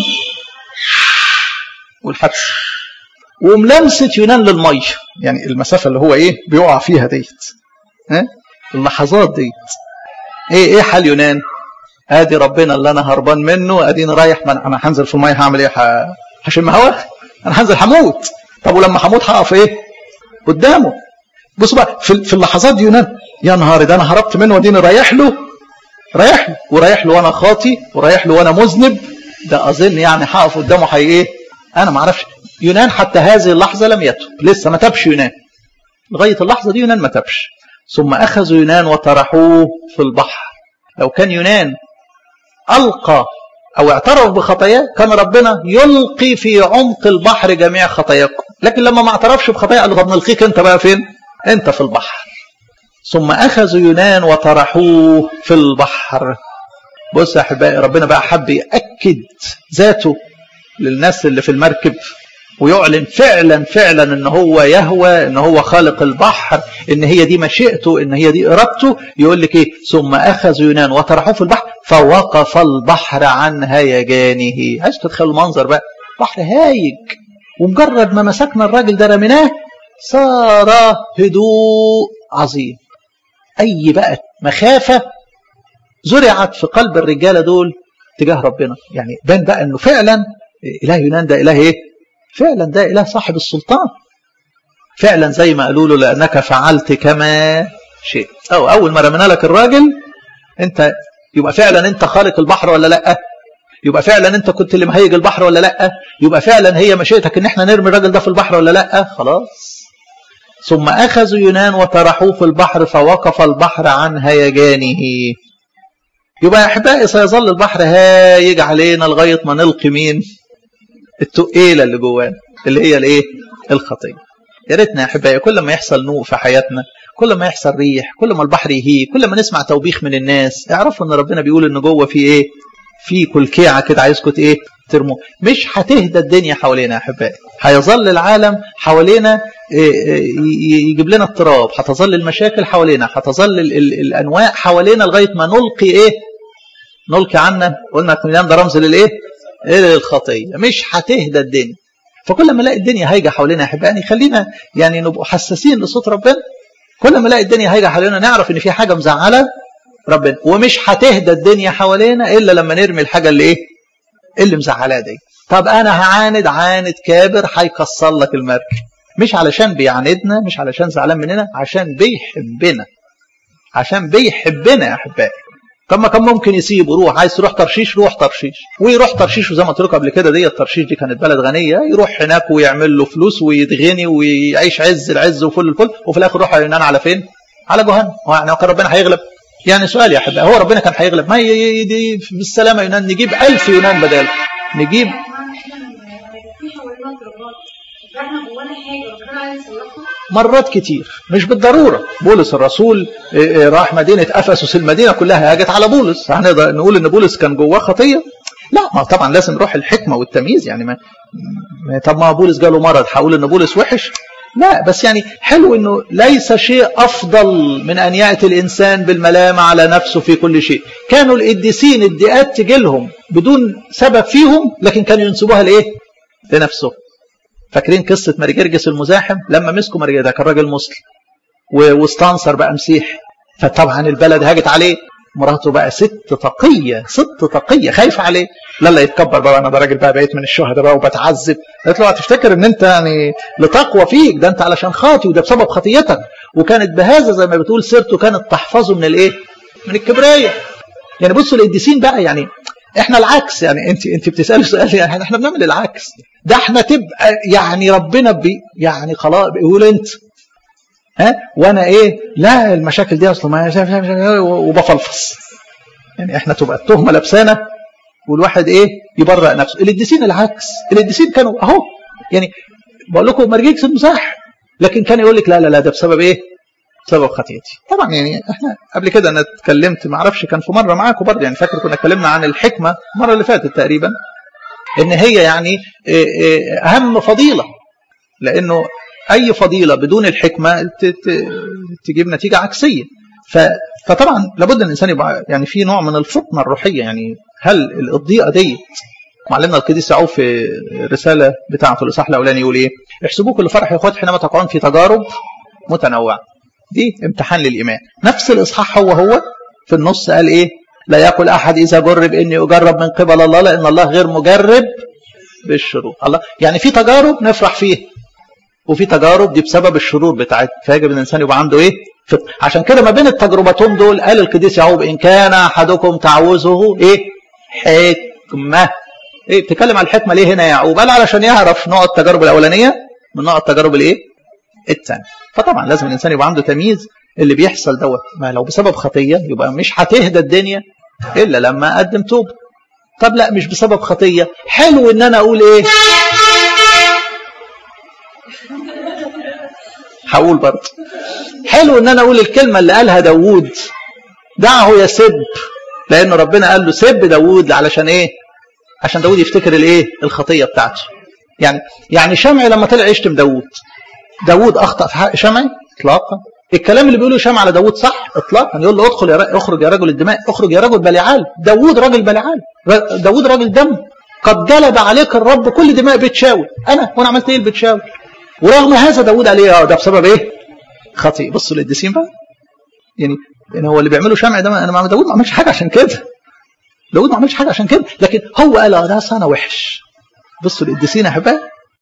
والحبس وملامسه يونان للميه يعني المسافه اللي هو ايه بيقع فيها ديت ها اللحظات ديت ايه ايه حال يونان ادي ربنا اللي انا هربان منه اديني رايح من انا هنزل في الميه هعمل ايه هشم هوا انا هنزل هموت طب ولما هموت هقف ايه قدامه بصوا بقى في, في اللحظات دي يونان يا نهار ده انا هربت منه واديني رايح له رايح له ورايح له وانا خاطي ورايح له وانا مذنب ده اظن يعني هقف قدامه حي ايه انا ما اعرفش يونان حتى هذه اللحظه لم يتب لسه ما تبش يونان لغايه اللحظه دي يونان ما تبش ثم اخذوا يونان وطرحوه في البحر لو كان يونان القى او اعترف بخطاياه كان ربنا يلقي في عمق البحر جميع خطاياكم لكن لما ما اعترفش بخطاياه قال له طب نلقيك انت بقى فين انت في البحر ثم اخذوا يونان وطرحوه في البحر بص يا احبائي ربنا بقى حب ياكد ذاته للناس اللي في المركب ويعلن فعلا فعلا ان هو يهوى ان هو خالق البحر ان هي دي مشيئته ان هي دي ارادته يقول لك ايه ثم اخذوا يونان وطرحوه في البحر فوقف البحر عن هيجانه عايز تتخيل المنظر بقى بحر هايج ومجرد ما مسكنا الراجل ده رميناه صار هدوء عظيم اي بقى مخافه زرعت في قلب الرجاله دول تجاه ربنا يعني بان بقى انه فعلا اله يونان ده اله ايه فعلا ده اله صاحب السلطان فعلا زي ما قالوا له لانك فعلت كما شئت او اول ما رمينا لك الراجل انت يبقى فعلا انت خالق البحر ولا لا يبقى فعلا انت كنت اللي مهيج البحر ولا لا يبقى فعلا هي مشيئتك ان احنا نرمي الراجل ده في البحر ولا لا خلاص ثم اخذوا يونان وطرحوه في البحر فوقف البحر عن هيجانه يبقى يا احبائي سيظل البحر هايج علينا لغايه ما نلقي مين التقيله اللي جوانا اللي هي الايه الخطيه يا ريتنا يا احبائي كل ما يحصل نوء في حياتنا كل ما يحصل ريح كل ما البحر يهيج كل ما نسمع توبيخ من الناس اعرفوا ان ربنا بيقول ان جوه في ايه في كلكيعه كده عايزكم ايه ترموا مش هتهدى الدنيا حوالينا يا احبائي هيظل العالم حوالينا يجيب لنا اضطراب هتظل المشاكل حوالينا هتظل ال ال الانواع حوالينا لغايه ما نلقي ايه نلقي عنا قلنا اليوم ده رمز للايه للخطيه مش هتهدى الدنيا فكل ما الاقي الدنيا هايجه حوالينا يا احبائي خلينا يعني نبقوا حساسين لصوت ربنا كل ما الاقي الدنيا هايجه حوالينا نعرف ان في حاجه مزعله ربنا ومش هتهدى الدنيا حوالينا الا لما نرمي الحاجه اللي ايه اللي مزعلاه دي طب انا هعاند عاند كابر هيكسر لك المركب مش علشان بيعاندنا مش علشان زعلان مننا عشان بيحبنا عشان بيحبنا يا احبائي طب ما كان ممكن يسيب ويروح عايز تروح ترشيش روح ترشيش ويروح ترشيش وزي ما قلت لكم قبل كده دي الترشيش دي كانت بلد غنيه يروح هناك ويعمل له فلوس ويتغني ويعيش عز العز وفل الفل وفي الاخر يروح يونان على فين؟ على جهنم يعني كان ربنا هيغلب يعني سؤال يا احبائي هو ربنا كان هيغلب ما دي بالسلامه يونان نجيب ألف يونان بداله نجيب مرات كتير مش بالضرورة بولس الرسول راح مدينة أفسس المدينة كلها هاجت على بولس هنقدر نقول إن بولس كان جواه خطية لا ما طبعا لازم نروح الحكمة والتمييز يعني ما طب ما بولس جاله مرض هقول إن بولس وحش لا بس يعني حلو انه ليس شيء افضل من ان ياتي الانسان بالملامه على نفسه في كل شيء كانوا القديسين الدقات تجي لهم بدون سبب فيهم لكن كانوا ينسبوها لايه لنفسه فاكرين قصه ماري جرجس المزاحم لما مسكوا ماري ده كان راجل مسلم واستنصر بقى مسيحي فطبعا البلد هاجت عليه مراته بقى ست تقية ست تقية خايفة عليه لا لا يتكبر بقى انا ده راجل بقى بقيت من الشهداء بقى وبتعذب قالت له هتفتكر ان انت يعني لتقوى فيك ده انت علشان خاطي وده بسبب خطيتك وكانت بهذا زي ما بتقول سيرته كانت تحفظه من الايه؟ من الكبرية يعني بصوا القديسين بقى يعني احنا العكس يعني انت انت بتسالي سؤال يعني احنا بنعمل العكس ده احنا تبقى يعني ربنا بي يعني خلاص بيقول انت ها وانا ايه لا المشاكل دي اصلا ما وبفلفص يعني احنا تبقى التهمه لابسانا والواحد ايه يبرأ نفسه القديسين العكس القديسين كانوا اهو يعني بقول لكم مرجيكس المزاح لكن كان يقول لك لا لا لا ده بسبب ايه بسبب خطيتي طبعا يعني احنا قبل كده انا اتكلمت ما اعرفش كان في مره معاكم برضه يعني فاكر كنا اتكلمنا عن الحكمه المره اللي فاتت تقريبا ان هي يعني اهم فضيله لانه اي فضيله بدون الحكمه تجيب نتيجه عكسيه فطبعا لابد ان الانسان يبقى يعني في نوع من الفطنه الروحيه يعني هل الضيقه دي معلمنا القديس يعقوب في الرساله بتاعته الاصحاح الاولاني يقول ايه؟ احسبوا كل فرح يا اخوات حينما تقعون في تجارب متنوعه. دي امتحان للايمان. نفس الاصحاح هو هو في النص قال ايه؟ لا يقل احد اذا جرب اني اجرب من قبل الله لان الله غير مجرب بالشرور. الله يعني في تجارب نفرح فيها. وفي تجارب دي بسبب الشرور بتاعتها فيجب الانسان يبقى عنده ايه؟ فطر. عشان كده ما بين التجربتين دول قال القديس يعقوب ان كان احدكم تعوزه ايه؟ حكمه. ايه بتتكلم على الحكمه ليه هنا يا يعقوب؟ قال علشان يعرف نوع التجارب الاولانيه من نوع التجارب الايه؟ الثانيه. فطبعا لازم الانسان يبقى عنده تمييز اللي بيحصل دوت ما لو بسبب خطيه يبقى مش هتهدى الدنيا الا لما اقدم توبه. طب لا مش بسبب خطيه، حلو ان انا اقول ايه؟ هقول برضه حلو ان انا اقول الكلمه اللي قالها داوود دعه يسب لان ربنا قال له سب داوود علشان ايه عشان داوود يفتكر الايه الخطيه بتاعته يعني يعني شمعي لما طلع يشتم داوود داوود اخطا في حق شمعي اطلاقا الكلام اللي بيقوله شمع على داوود صح اطلاقا يقول له ادخل يا ر... اخرج يا رجل الدماء اخرج يا رجل بلعال داوود راجل بلعال ر... داوود راجل دم قد جلب عليك الرب كل دماء بيت شاول انا وانا عملت ايه لبيت شاول ورغم هذا داوود عليه اه ده بسبب ايه خطيئ بصوا للقديسين بقى يعني يعني هو اللي بيعمله شمع ده انا ما داوود ما عملش حاجه عشان كده داوود ما عملش حاجه عشان كده لكن هو قال اه ده انا وحش بصوا للقديسين يا احبائي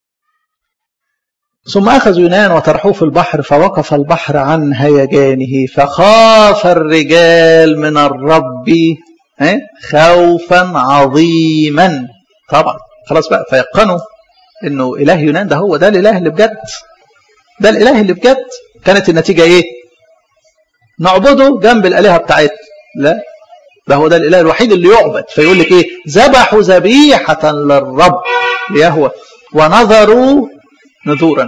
ثم أخذوا يونان وطرحوه في البحر فوقف البحر عن هيجانه فخاف الرجال من الرب خوفا عظيما طبعا خلاص بقى فيقنوا انه اله يونان ده هو ده الاله اللي بجد ده الاله اللي بجد كانت النتيجه ايه نعبده جنب الالهه بتاعتنا لا ده هو ده الاله الوحيد اللي يعبد فيقول لك ايه ذبحوا ذبيحه للرب ليهوى ونظروا نذورا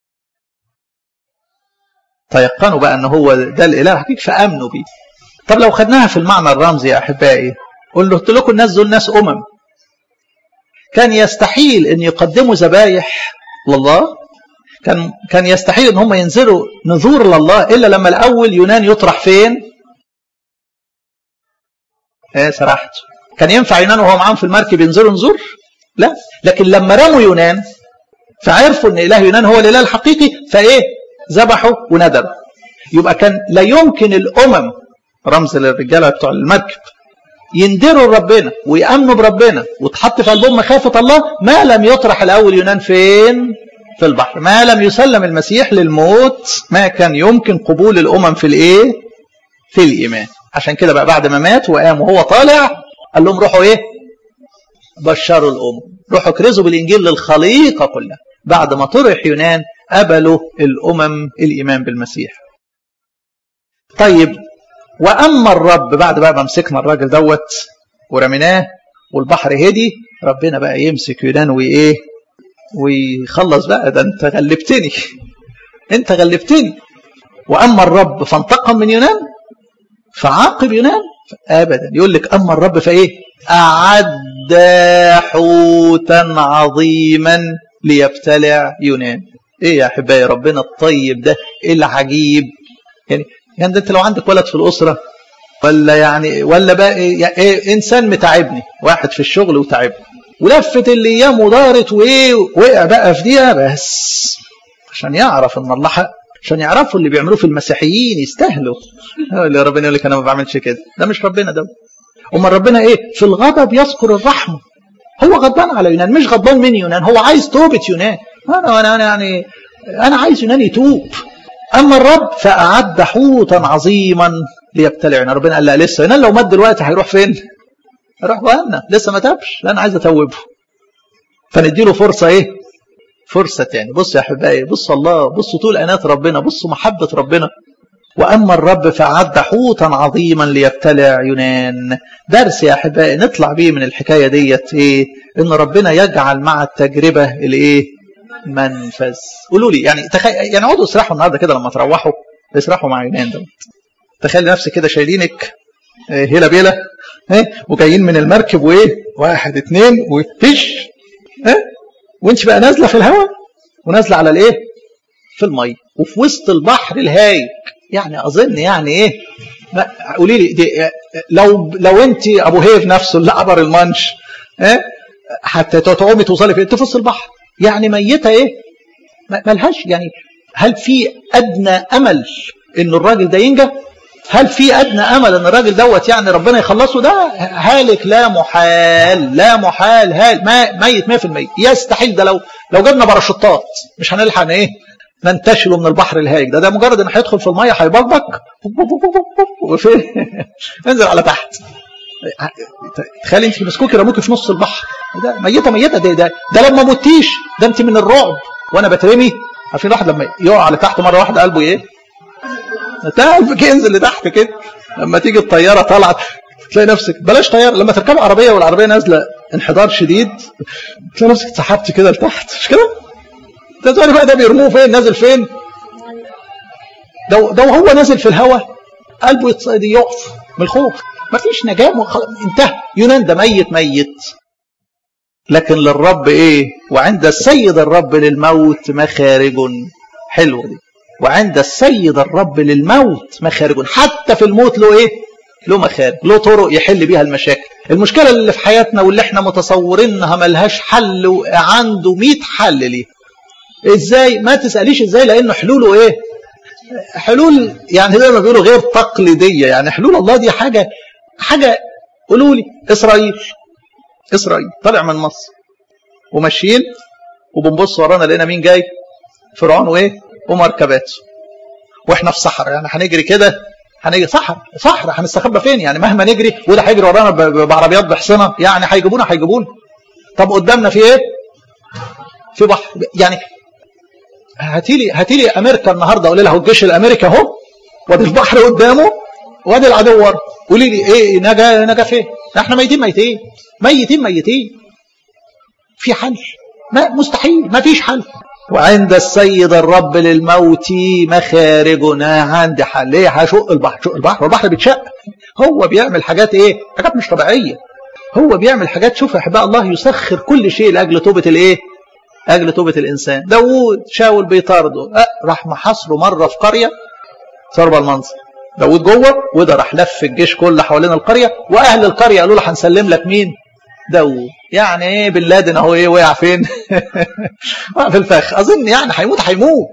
تيقنوا بقى ان هو ده الاله الحقيقي فامنوا بيه طب لو خدناها في المعنى الرمزي يا احبائي قلت لكم الناس دول ناس امم كان يستحيل ان يقدموا ذبايح لله كان كان يستحيل ان هم ينزلوا نذور لله الا لما الاول يونان يطرح فين ايه سرحت كان ينفع يونان وهو معاهم في المركب ينزلوا نذور لا لكن لما رموا يونان فعرفوا ان اله يونان هو الاله الحقيقي فايه ذبحوا وندروا يبقى كان لا يمكن الامم رمز للرجاله بتوع المركب يندروا لربنا ويامنوا بربنا وتحط في قلبهم مخافه الله ما لم يطرح الاول يونان فين في البحر ما لم يسلم المسيح للموت ما كان يمكن قبول الامم في الايه في الايمان عشان كده بقى بعد ما مات وقام وهو طالع قال لهم روحوا ايه بشروا الامم روحوا كرزوا بالانجيل للخليقه كلها بعد ما طرح يونان قبلوا الامم الايمان بالمسيح طيب واما الرب بعد بقى ما مسكنا الراجل دوت ورميناه والبحر هدي ربنا بقى يمسك يونان وايه ويخلص بقى ده انت غلبتني انت غلبتني واما الرب فانتقم من يونان فعاقب يونان ابدا يقول لك اما الرب فايه اعد حوتا عظيما ليبتلع يونان ايه يا احبائي ربنا الطيب ده ايه العجيب يعني يعني ده انت لو عندك ولد في الاسره ولا يعني ولا بقى إيه, يعني إيه انسان متعبني واحد في الشغل وتعبني ولفت الايام ودارت وايه وقع بقى في ديها بس عشان يعرف ان الله حق عشان يعرفوا اللي بيعملوه في المسيحيين يستاهلوا اللي ربنا يقول لك انا ما بعملش كده ده مش ربنا ده امال ربنا ايه في الغضب يذكر الرحمه هو غضبان على يونان مش غضبان من يونان هو عايز توبه يونان انا انا انا يعني انا عايز يونان يتوب اما الرب فاعد حوتا عظيما ليبتلع يونان ربنا قال لا لسه يونان لو مات دلوقتي هيروح فين؟ هيروح جهنم لسه ما تابش لا انا عايز اتوبه فنديله فرصه ايه؟ فرصه تاني بصوا يا احبائي بصوا الله بصوا طول انات ربنا بصوا محبه ربنا واما الرب فاعد حوتا عظيما ليبتلع يونان درس يا احبائي نطلع بيه من الحكايه ديت ايه؟ ان ربنا يجعل مع التجربه الايه؟ منفذ قولوا لي يعني تخيل يعني اقعدوا اسرحوا النهارده كده لما تروحوا اسرحوا مع يونان دوت تخيل نفسك كده شايلينك هيلا بيلا ايه وجايين من المركب وايه واحد اتنين وفيش ايه وانت بقى نازله في الهواء ونازله على الايه في الميه وفي وسط البحر الهايج يعني اظن يعني ايه قولي لي دي لو لو انت ابو هيف نفسه اللي عبر المانش ايه حتى تقومي توصلي في انت في وسط البحر يعني ميته ايه ملهاش يعني هل في ادنى امل ان الراجل ده ينجح هل في ادنى امل ان الراجل دوت يعني ربنا يخلصه ده هالك لا محال لا محال هال ما ميت 100% يستحيل ده لو لو جبنا باراشوتات مش هنلحق ايه ننتشله من البحر الهايج ده ده مجرد ان هيدخل في الميه هيبقبق وفين انزل على تحت تخيل انت مسكوكي رموكي في نص البحر ده ميته ميته ده ده, ده لما متيش ده انت من الرعب وانا بترمي عارفين الواحد لما يقع على تحت مره واحده قلبه ايه؟ قلبك ينزل لتحت كده لما تيجي الطياره طالعه تلاقي نفسك بلاش طياره لما تركب عربيه والعربيه نازله انحدار شديد تلاقي نفسك اتسحبت كده لتحت مش كده؟ ده بقى ده بيرموه فين نازل فين؟ ده ده وهو نازل في الهواء قلبه يقف من الخوف مفيش نجاة انتهى يونان ده ميت ميت لكن للرب ايه وعند السيد الرب للموت مخارج حلوه دي وعند السيد الرب للموت مخارج حتى في الموت له ايه له مخارج له طرق يحل بيها المشاكل المشكله اللي في حياتنا واللي احنا متصورينها ملهاش حل وعنده 100 حل ليه ازاي ما تساليش ازاي لانه حلوله ايه حلول يعني زي ما بيقولوا غير تقليديه يعني حلول الله دي حاجه حاجه قولوا لي اسرائيل اسرائيل طالع من مصر وماشيين وبنبص ورانا لقينا مين جاي فرعون وايه ومركباته واحنا في صحراء يعني هنجري كده هنجري صحراء صحراء هنستخبى فين يعني مهما نجري وده هيجري ورانا بعربيات بحصنه يعني هيجيبونا هيجيبونا طب قدامنا في ايه في بحر يعني هاتي لي هاتي لي امريكا النهارده قولي لها الجيش الامريكي اهو وادي البحر قدامه وادي العدو ورا قولي لي ايه نجا نجا فين احنا ميتين ميتين ميتين ميتين في حل ما مستحيل ما فيش حل وعند السيد الرب للموت مخارجنا عندي حل ليه هشق البحر شق البحر والبحر بيتشق هو بيعمل حاجات ايه حاجات مش طبيعيه هو بيعمل حاجات شوف يا احباء الله يسخر كل شيء لاجل توبه الايه اجل توبه الانسان داوود شاول بيطارده أه راح محاصره مره في قريه صار المنظر داوود جوه وده راح لف الجيش كله حوالين القريه واهل القريه قالوا له هنسلم لك مين داوود يعني ايه بن لادن اهو ايه وقع فين وقع في الفخ اظن يعني هيموت هيموت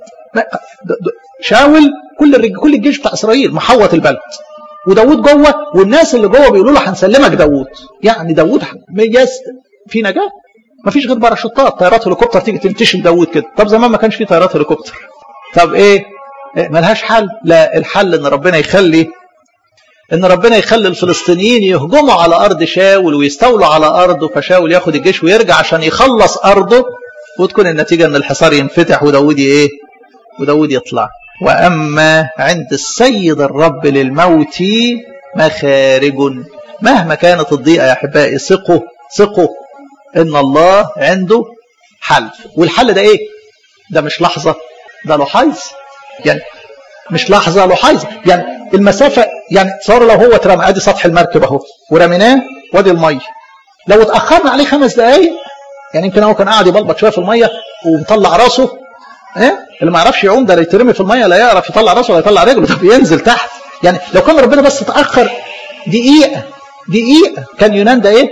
شاول كل الرج... كل الجيش بتاع اسرائيل محوط البلد وداوود جوه والناس اللي جوه بيقولوا له هنسلمك داوود يعني داوود مياس في نجاه ما فيش غير باراشوتات طيارات هليكوبتر تيجي تنتشل داوود كده طب زمان ما كانش في طيارات هليكوبتر طب ايه, إيه ملهاش حل لا الحل ان ربنا يخلي ان ربنا يخلي الفلسطينيين يهجموا على ارض شاول ويستولوا على ارضه فشاول ياخد الجيش ويرجع عشان يخلص ارضه وتكون النتيجه ان الحصار ينفتح وداود ايه وداود يطلع واما عند السيد الرب للموت مخارج مهما كانت الضيقه يا احبائي ثقوا ثقوا ان الله عنده حل والحل ده ايه ده مش لحظه ده لحيظ يعني مش لحظه لحيظ يعني المسافه يعني تصور لو هو اترمى ادي سطح المركب اهو ورميناه وادي الميه لو اتاخرنا عليه خمس دقائق يعني يمكن هو كان قاعد يبلبط شويه في الميه ومطلع راسه ايه اللي ما يعرفش يعوم ده لا يترمي في الميه لا يعرف يطلع راسه ولا يطلع رجله طب ينزل تحت يعني لو كان ربنا بس اتاخر دقيقه دقيقه كان يونان ده ايه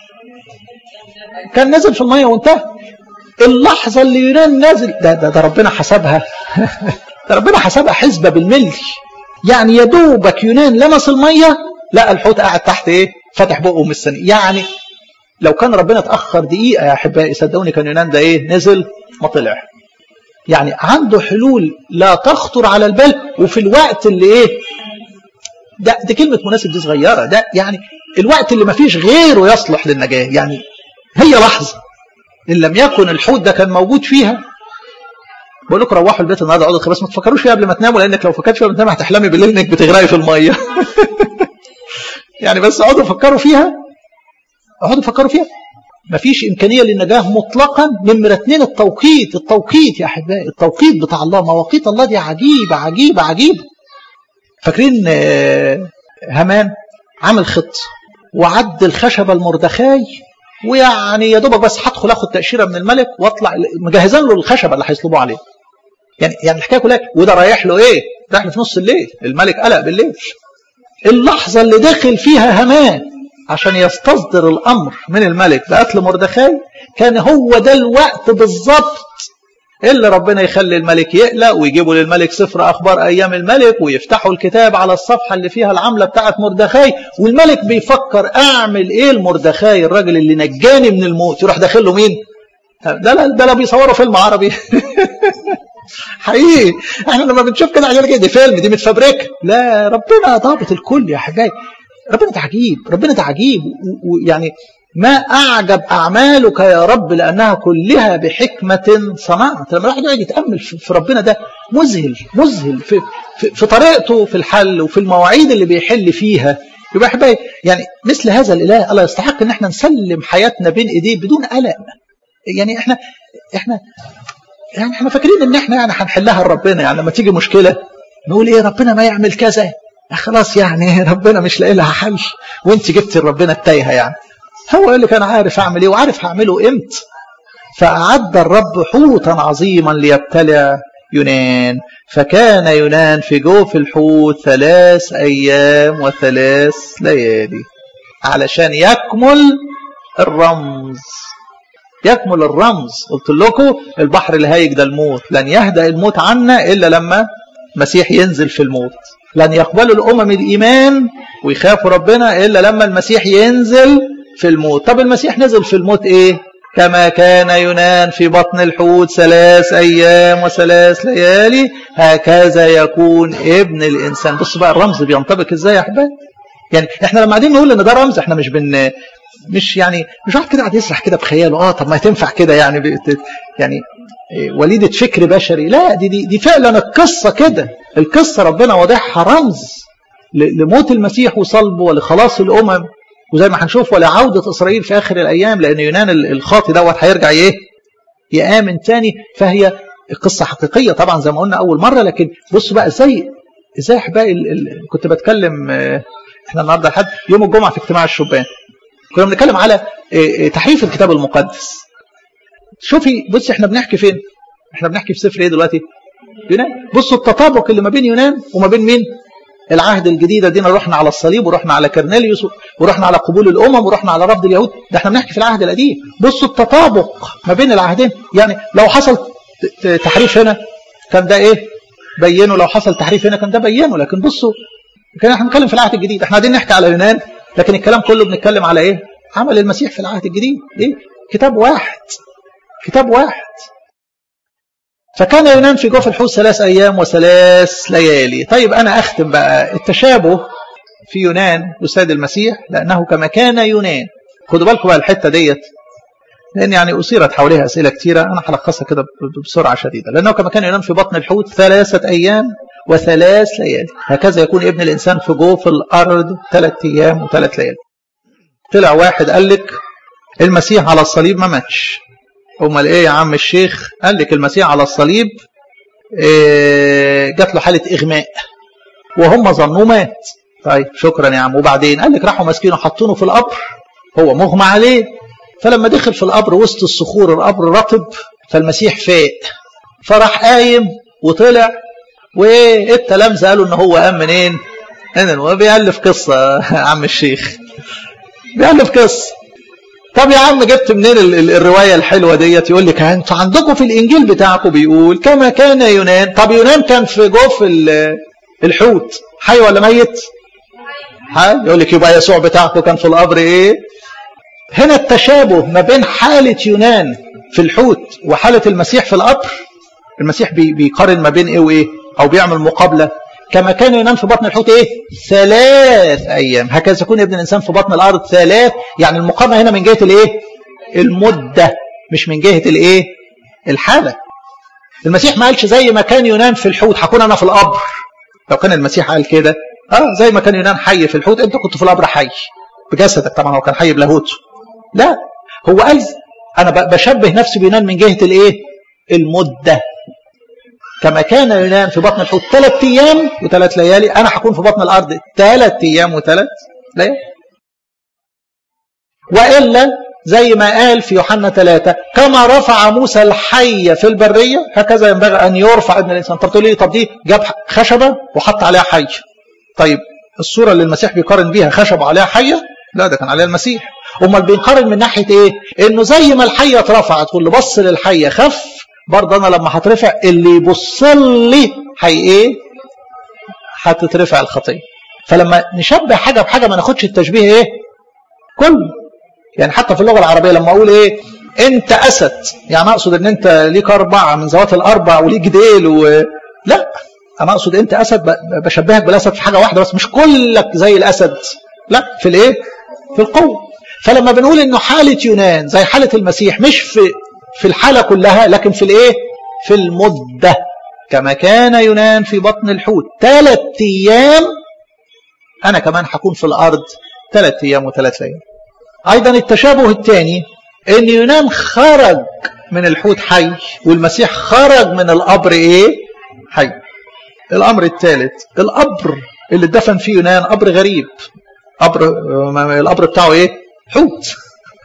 كان نزل في الميه وانتهى اللحظه اللي يونان نازل ده ده, ده ربنا حسبها ده ربنا حسبها حسبه بالملي يعني يا دوبك يونان لمس الميه لا الحوت قاعد تحت ايه فتح بقه مستني يعني لو كان ربنا اتاخر دقيقه يا احبائي صدقوني كان يونان ده ايه نزل ما طلع يعني عنده حلول لا تخطر على البال وفي الوقت اللي ايه ده دي كلمه مناسب دي صغيره ده يعني الوقت اللي ما فيش غيره يصلح للنجاه يعني هي لحظه ان لم يكن الحوت ده كان موجود فيها بقول لكم روحوا البيت النهارده اقعدوا بس ما تفكروش فيها قبل ما تناموا لانك لو فكرت فيها قبل ما تناموا هتحلمي بالليل انك بتغرقي في الميه يعني بس اقعدوا فكروا فيها اقعدوا فكروا فيها مفيش إمكانية للنجاة مطلقا نمرة اثنين التوقيت التوقيت يا أحبائي التوقيت بتاع الله مواقيت الله دي عجيبة عجيبة عجيبة فاكرين هامان عامل خط وعد الخشبة المردخاي ويعني يا دوبك بس هدخل اخد تأشيرة من الملك واطلع مجهزين له الخشبة اللي هيصلبوه عليه يعني يعني الحكايه كلها وده رايح له ايه؟ رايح له في نص الليل الملك قلق بالليل اللحظة اللي دخل فيها هامان عشان يستصدر الأمر من الملك بقتل مردخاي كان هو ده الوقت بالظبط اللي ربنا يخلي الملك يقلق ويجيبوا للملك سفر أخبار أيام الملك ويفتحوا الكتاب على الصفحة اللي فيها العملة بتاعت مردخاي والملك بيفكر أعمل إيه المردخاي الراجل اللي نجاني من الموت يروح داخل له مين؟ ده لا ده لا بيصوروا فيلم عربي حقيقي احنا لما بنشوف كده عشان كده دي فيلم دي متفبركه لا ربنا ضابط الكل يا حبايبي ربنا ده عجيب ربنا ده عجيب ويعني ما أعجب أعمالك يا رب لأنها كلها بحكمة صنعت لما الواحد يقعد يتأمل في ربنا ده مذهل مذهل في, في, في طريقته في الحل وفي المواعيد اللي بيحل فيها يبقى أحبائي يعني مثل هذا الإله الله يستحق إن احنا نسلم حياتنا بين إيديه بدون قلق يعني احنا احنا يعني احنا فاكرين ان احنا يعني هنحلها لربنا يعني لما تيجي مشكله نقول ايه ربنا ما يعمل كذا خلاص يعني ربنا مش لاقي لها حل وانت جبت لربنا التايهه يعني هو يقول لك انا عارف اعمل ايه وعارف هعمله امتى فاعد الرب حوتا عظيما ليبتلع يونان فكان يونان في جوف الحوت ثلاث ايام وثلاث ليالي علشان يكمل الرمز يكمل الرمز قلت لكم البحر الهايج ده الموت لن يهدأ الموت عنا إلا لما المسيح ينزل في الموت لن يقبلوا الأمم الإيمان ويخافوا ربنا إلا لما المسيح ينزل في الموت طب المسيح نزل في الموت إيه كما كان يونان في بطن الحوت ثلاث أيام وثلاث ليالي هكذا يكون ابن الإنسان بص بقى الرمز بينطبق إزاي يا أحباب يعني احنا لما قاعدين نقول ان ده رمز احنا مش بن مش يعني مش واحد كده قاعد يسرح كده بخياله اه طب ما تنفع كده يعني بت... يعني وليدة فكر بشري لا دي دي, دي فعلا القصة كده القصة ربنا واضحها رمز لموت المسيح وصلبه ولخلاص الأمم وزي ما هنشوف ولعودة إسرائيل في آخر الأيام لأن يونان الخاطي دوت هيرجع إيه يآمن تاني فهي قصة حقيقية طبعا زي ما قلنا أول مرة لكن بصوا بقى ازاي ازاي احبائي كنت بتكلم احنا النهارده لحد يوم الجمعة في اجتماع الشبان كنا بنتكلم على تحريف الكتاب المقدس شوفي بصي احنا بنحكي فين احنا بنحكي في سفر ايه دلوقتي يونان بصوا التطابق اللي ما بين يونان وما بين مين العهد الجديد ادينا رحنا على الصليب ورحنا على كرنيليوس ورحنا على قبول الامم ورحنا على رفض اليهود ده احنا بنحكي في العهد القديم بصوا التطابق ما بين العهدين يعني لو حصل تحريف هنا كان ده ايه بينه لو حصل تحريف هنا كان ده بينه لكن بصوا كان احنا بنتكلم في العهد الجديد احنا قاعدين نحكي على يونان لكن الكلام كله بنتكلم على ايه عمل المسيح في العهد الجديد ايه كتاب واحد كتاب واحد فكان يونان في جوف الحوت ثلاث ايام وثلاث ليالي طيب انا اختم بقى التشابه في يونان وسيد المسيح لانه كما كان يونان خدوا بالكم بقى الحته ديت لان يعني اثيرت حواليها اسئله كثيره انا هلخصها كده بسرعه شديده لانه كما كان يونان في بطن الحوت ثلاثه ايام وثلاث ليالي هكذا يكون ابن الإنسان في جوف الأرض ثلاث أيام وثلاث ليالي طلع واحد قال لك المسيح على الصليب ما ماتش امال ايه يا عم الشيخ قال لك المسيح على الصليب إيه جات له حاله اغماء وهم ظنوه مات طيب شكرا يا عم وبعدين قال لك راحوا ماسكينه حاطينه في القبر هو مغمى عليه فلما دخل في القبر وسط الصخور القبر رطب فالمسيح فاق فراح قايم وطلع والتلامذة قالوا ان هو قام منين؟ هو بيألف قصة عم الشيخ بيألف قصة طب يا عم جبت منين الرواية الحلوة ديت يقول لك انتوا عندكم في الانجيل بتاعكم بيقول كما كان يونان طب يونان كان في جوف الحوت حي ولا ميت حي يقول لك يبقى يسوع بتاعكم كان في القبر ايه هنا التشابه ما بين حالة يونان في الحوت وحالة المسيح في القبر المسيح بيقارن ما بين ايه وايه او بيعمل مقابلة كما كان ينام في بطن الحوت ايه ثلاث ايام هكذا يكون ابن الانسان في بطن الارض ثلاث يعني المقارنة هنا من جهة الايه المدة مش من جهة الايه الحالة المسيح ما قالش زي ما كان ينام في الحوت هكون انا في القبر لو كان المسيح قال كده اه زي ما كان يونان حي في الحوت انت كنت في القبر حي بجسدك طبعا هو كان حي بلاهوته لا هو قال انا بشبه نفسي بيونان من جهة الايه المدة كما كان يونان في بطن الحوت ثلاث ايام وثلاث ليالي انا هكون في بطن الارض ثلاث ايام وثلاث ليالي والا زي ما قال في يوحنا ثلاثة كما رفع موسى الحية في البرية هكذا ينبغي أن يرفع ابن الإنسان طب تقول لي طب دي جاب خشبة وحط عليها حية طيب الصورة اللي المسيح بيقارن بيها خشبة عليها حية لا ده كان عليها المسيح امال بيقارن من ناحية ايه انه زي ما الحية اترفعت واللي بص للحية خف برضه انا لما هترفع اللي يبص لي هي ايه هتترفع الخطيه فلما نشبه حاجه بحاجه ما ناخدش التشبيه ايه كل يعني حتى في اللغه العربيه لما اقول ايه انت اسد يعني اقصد ان انت ليك اربعه من ذوات الاربع وليك ديل و... لا انا اقصد انت اسد بشبهك بالاسد في حاجه واحده بس مش كلك زي الاسد لا في الايه في القوه فلما بنقول انه حاله يونان زي حاله المسيح مش في في الحالة كلها لكن في الايه في المدة كما كان يونان في بطن الحوت ثلاث ايام انا كمان هكون في الارض ثلاث ايام وثلاث ليالي ايضا التشابه الثاني ان يونان خرج من الحوت حي والمسيح خرج من القبر ايه حي الامر الثالث القبر اللي اتدفن فيه يونان قبر غريب قبر القبر بتاعه ايه حوت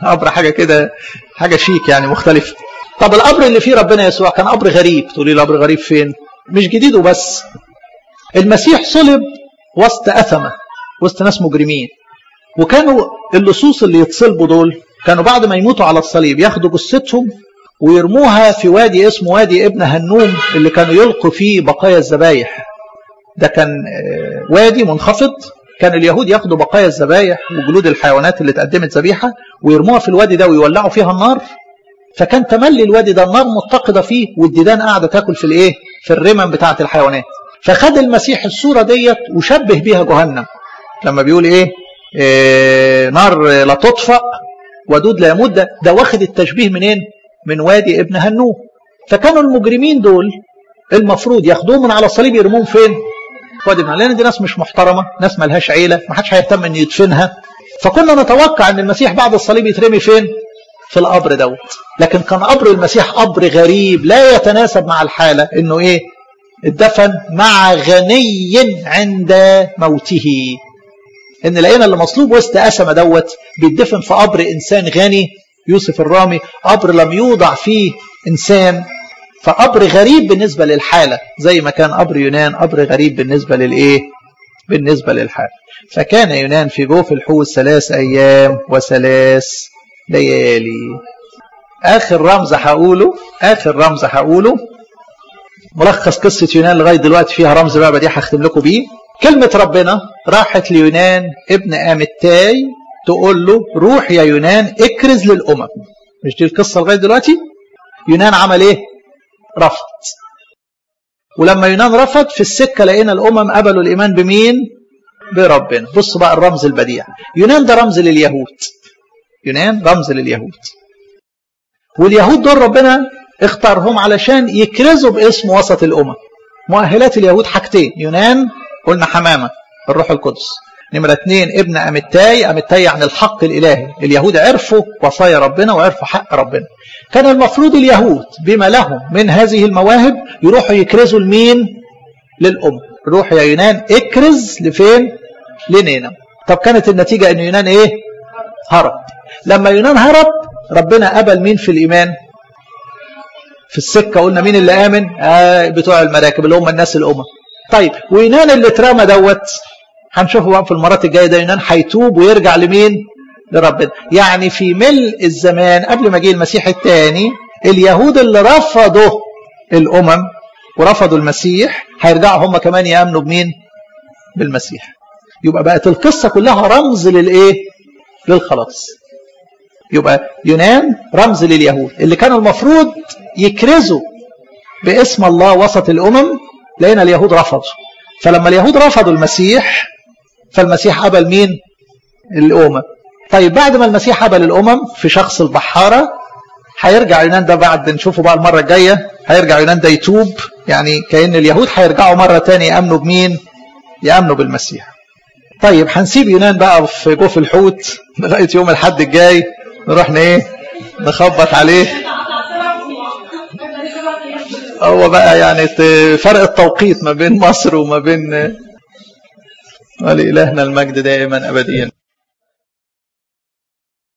قبر حاجة كده حاجة شيك يعني مختلفة طب القبر اللي فيه ربنا يسوع كان قبر غريب تقولي القبر غريب فين مش جديد وبس المسيح صلب وسط أثمة وسط ناس مجرمين وكانوا اللصوص اللي يتصلبوا دول كانوا بعد ما يموتوا على الصليب ياخدوا جثتهم ويرموها في وادي اسمه وادي ابن هنوم اللي كانوا يلقوا فيه بقايا الذبايح ده كان وادي منخفض كان اليهود ياخدوا بقايا الذبايح وجلود الحيوانات اللي اتقدمت ذبيحه ويرموها في الوادي ده ويولعوا فيها النار فكان تملي الوادي ده النار متقده فيه والديدان قاعده تاكل في الايه في الرمم بتاعه الحيوانات فخد المسيح الصوره ديت وشبه بيها جهنم لما بيقول ايه, إيه نار لا تطفأ ودود لا يموت ده, ده واخد التشبيه منين من وادي ابن هنوم فكانوا المجرمين دول المفروض ياخدوهم من على الصليب يرموهم فين وادي ابن لان دي ناس مش محترمه ناس ملهاش عيله ما حدش هيهتم ان يدفنها فكنا نتوقع ان المسيح بعد الصليب يترمي فين في القبر دوت لكن كان قبر المسيح قبر غريب لا يتناسب مع الحاله انه ايه اتدفن مع غني عند موته ان لقينا اللي مصلوب وسط أسمة دوت بيدفن في قبر انسان غني يوسف الرامي قبر لم يوضع فيه انسان فقبر غريب بالنسبة للحالة زي ما كان قبر يونان قبر غريب بالنسبة للايه بالنسبة للحالة فكان يونان في جوف الحوت ثلاث ايام وثلاث ليالي اخر رمز هقوله اخر رمز هقوله ملخص قصة يونان لغاية دلوقتي فيها رمز بقى دي هختم لكم بيه كلمة ربنا راحت ليونان ابن أمتاي تقول له روح يا يونان اكرز للأمم مش دي القصة لغاية دلوقتي يونان عمل ايه رفض ولما يونان رفض في السكة لقينا الأمم قبلوا الإيمان بمين بربنا بصوا بقى الرمز البديع يونان ده رمز لليهود يونان رمز لليهود واليهود دول ربنا اختارهم علشان يكرزوا باسم وسط الأمم مؤهلات اليهود حاجتين يونان قلنا حمامة الروح القدس نمرة اثنين ابن أمتاي أمتاي عن الحق الإلهي اليهود عرفوا وصايا ربنا وعرفوا حق ربنا كان المفروض اليهود بما لهم من هذه المواهب يروحوا يكرزوا لمين للأم روح يا يونان اكرز لفين لنينا طب كانت النتيجة ان يونان ايه هرب لما يونان هرب ربنا قبل مين في الإيمان في السكة قلنا مين اللي آمن آه بتوع المراكب اللي هم الناس الأمم طيب ويونان اللي اترمى دوت هنشوفه بقى في المرات الجايه ده يونان هيتوب ويرجع لمين؟ لربنا يعني في ملء الزمان قبل ما جه المسيح الثاني اليهود اللي رفضوا الامم ورفضوا المسيح هيرجعوا هم كمان يامنوا بمين؟ بالمسيح يبقى بقت القصه كلها رمز للايه؟ للخلاص يبقى يونان رمز لليهود اللي كانوا المفروض يكرزوا باسم الله وسط الامم لقينا اليهود رفضوا فلما اليهود رفضوا المسيح فالمسيح قبل مين الأمم طيب بعد ما المسيح قبل الأمم في شخص البحارة هيرجع يونان ده بعد نشوفه بقى المرة الجاية هيرجع يونان ده يتوب يعني كأن اليهود هيرجعوا مرة تانية يأمنوا بمين يأمنوا بالمسيح طيب هنسيب يونان بقى في جوف الحوت لغاية يوم الحد الجاي نروح ايه نخبط عليه هو بقى يعني فرق التوقيت ما بين مصر وما بين ولإلهنا المجد دائما أبديا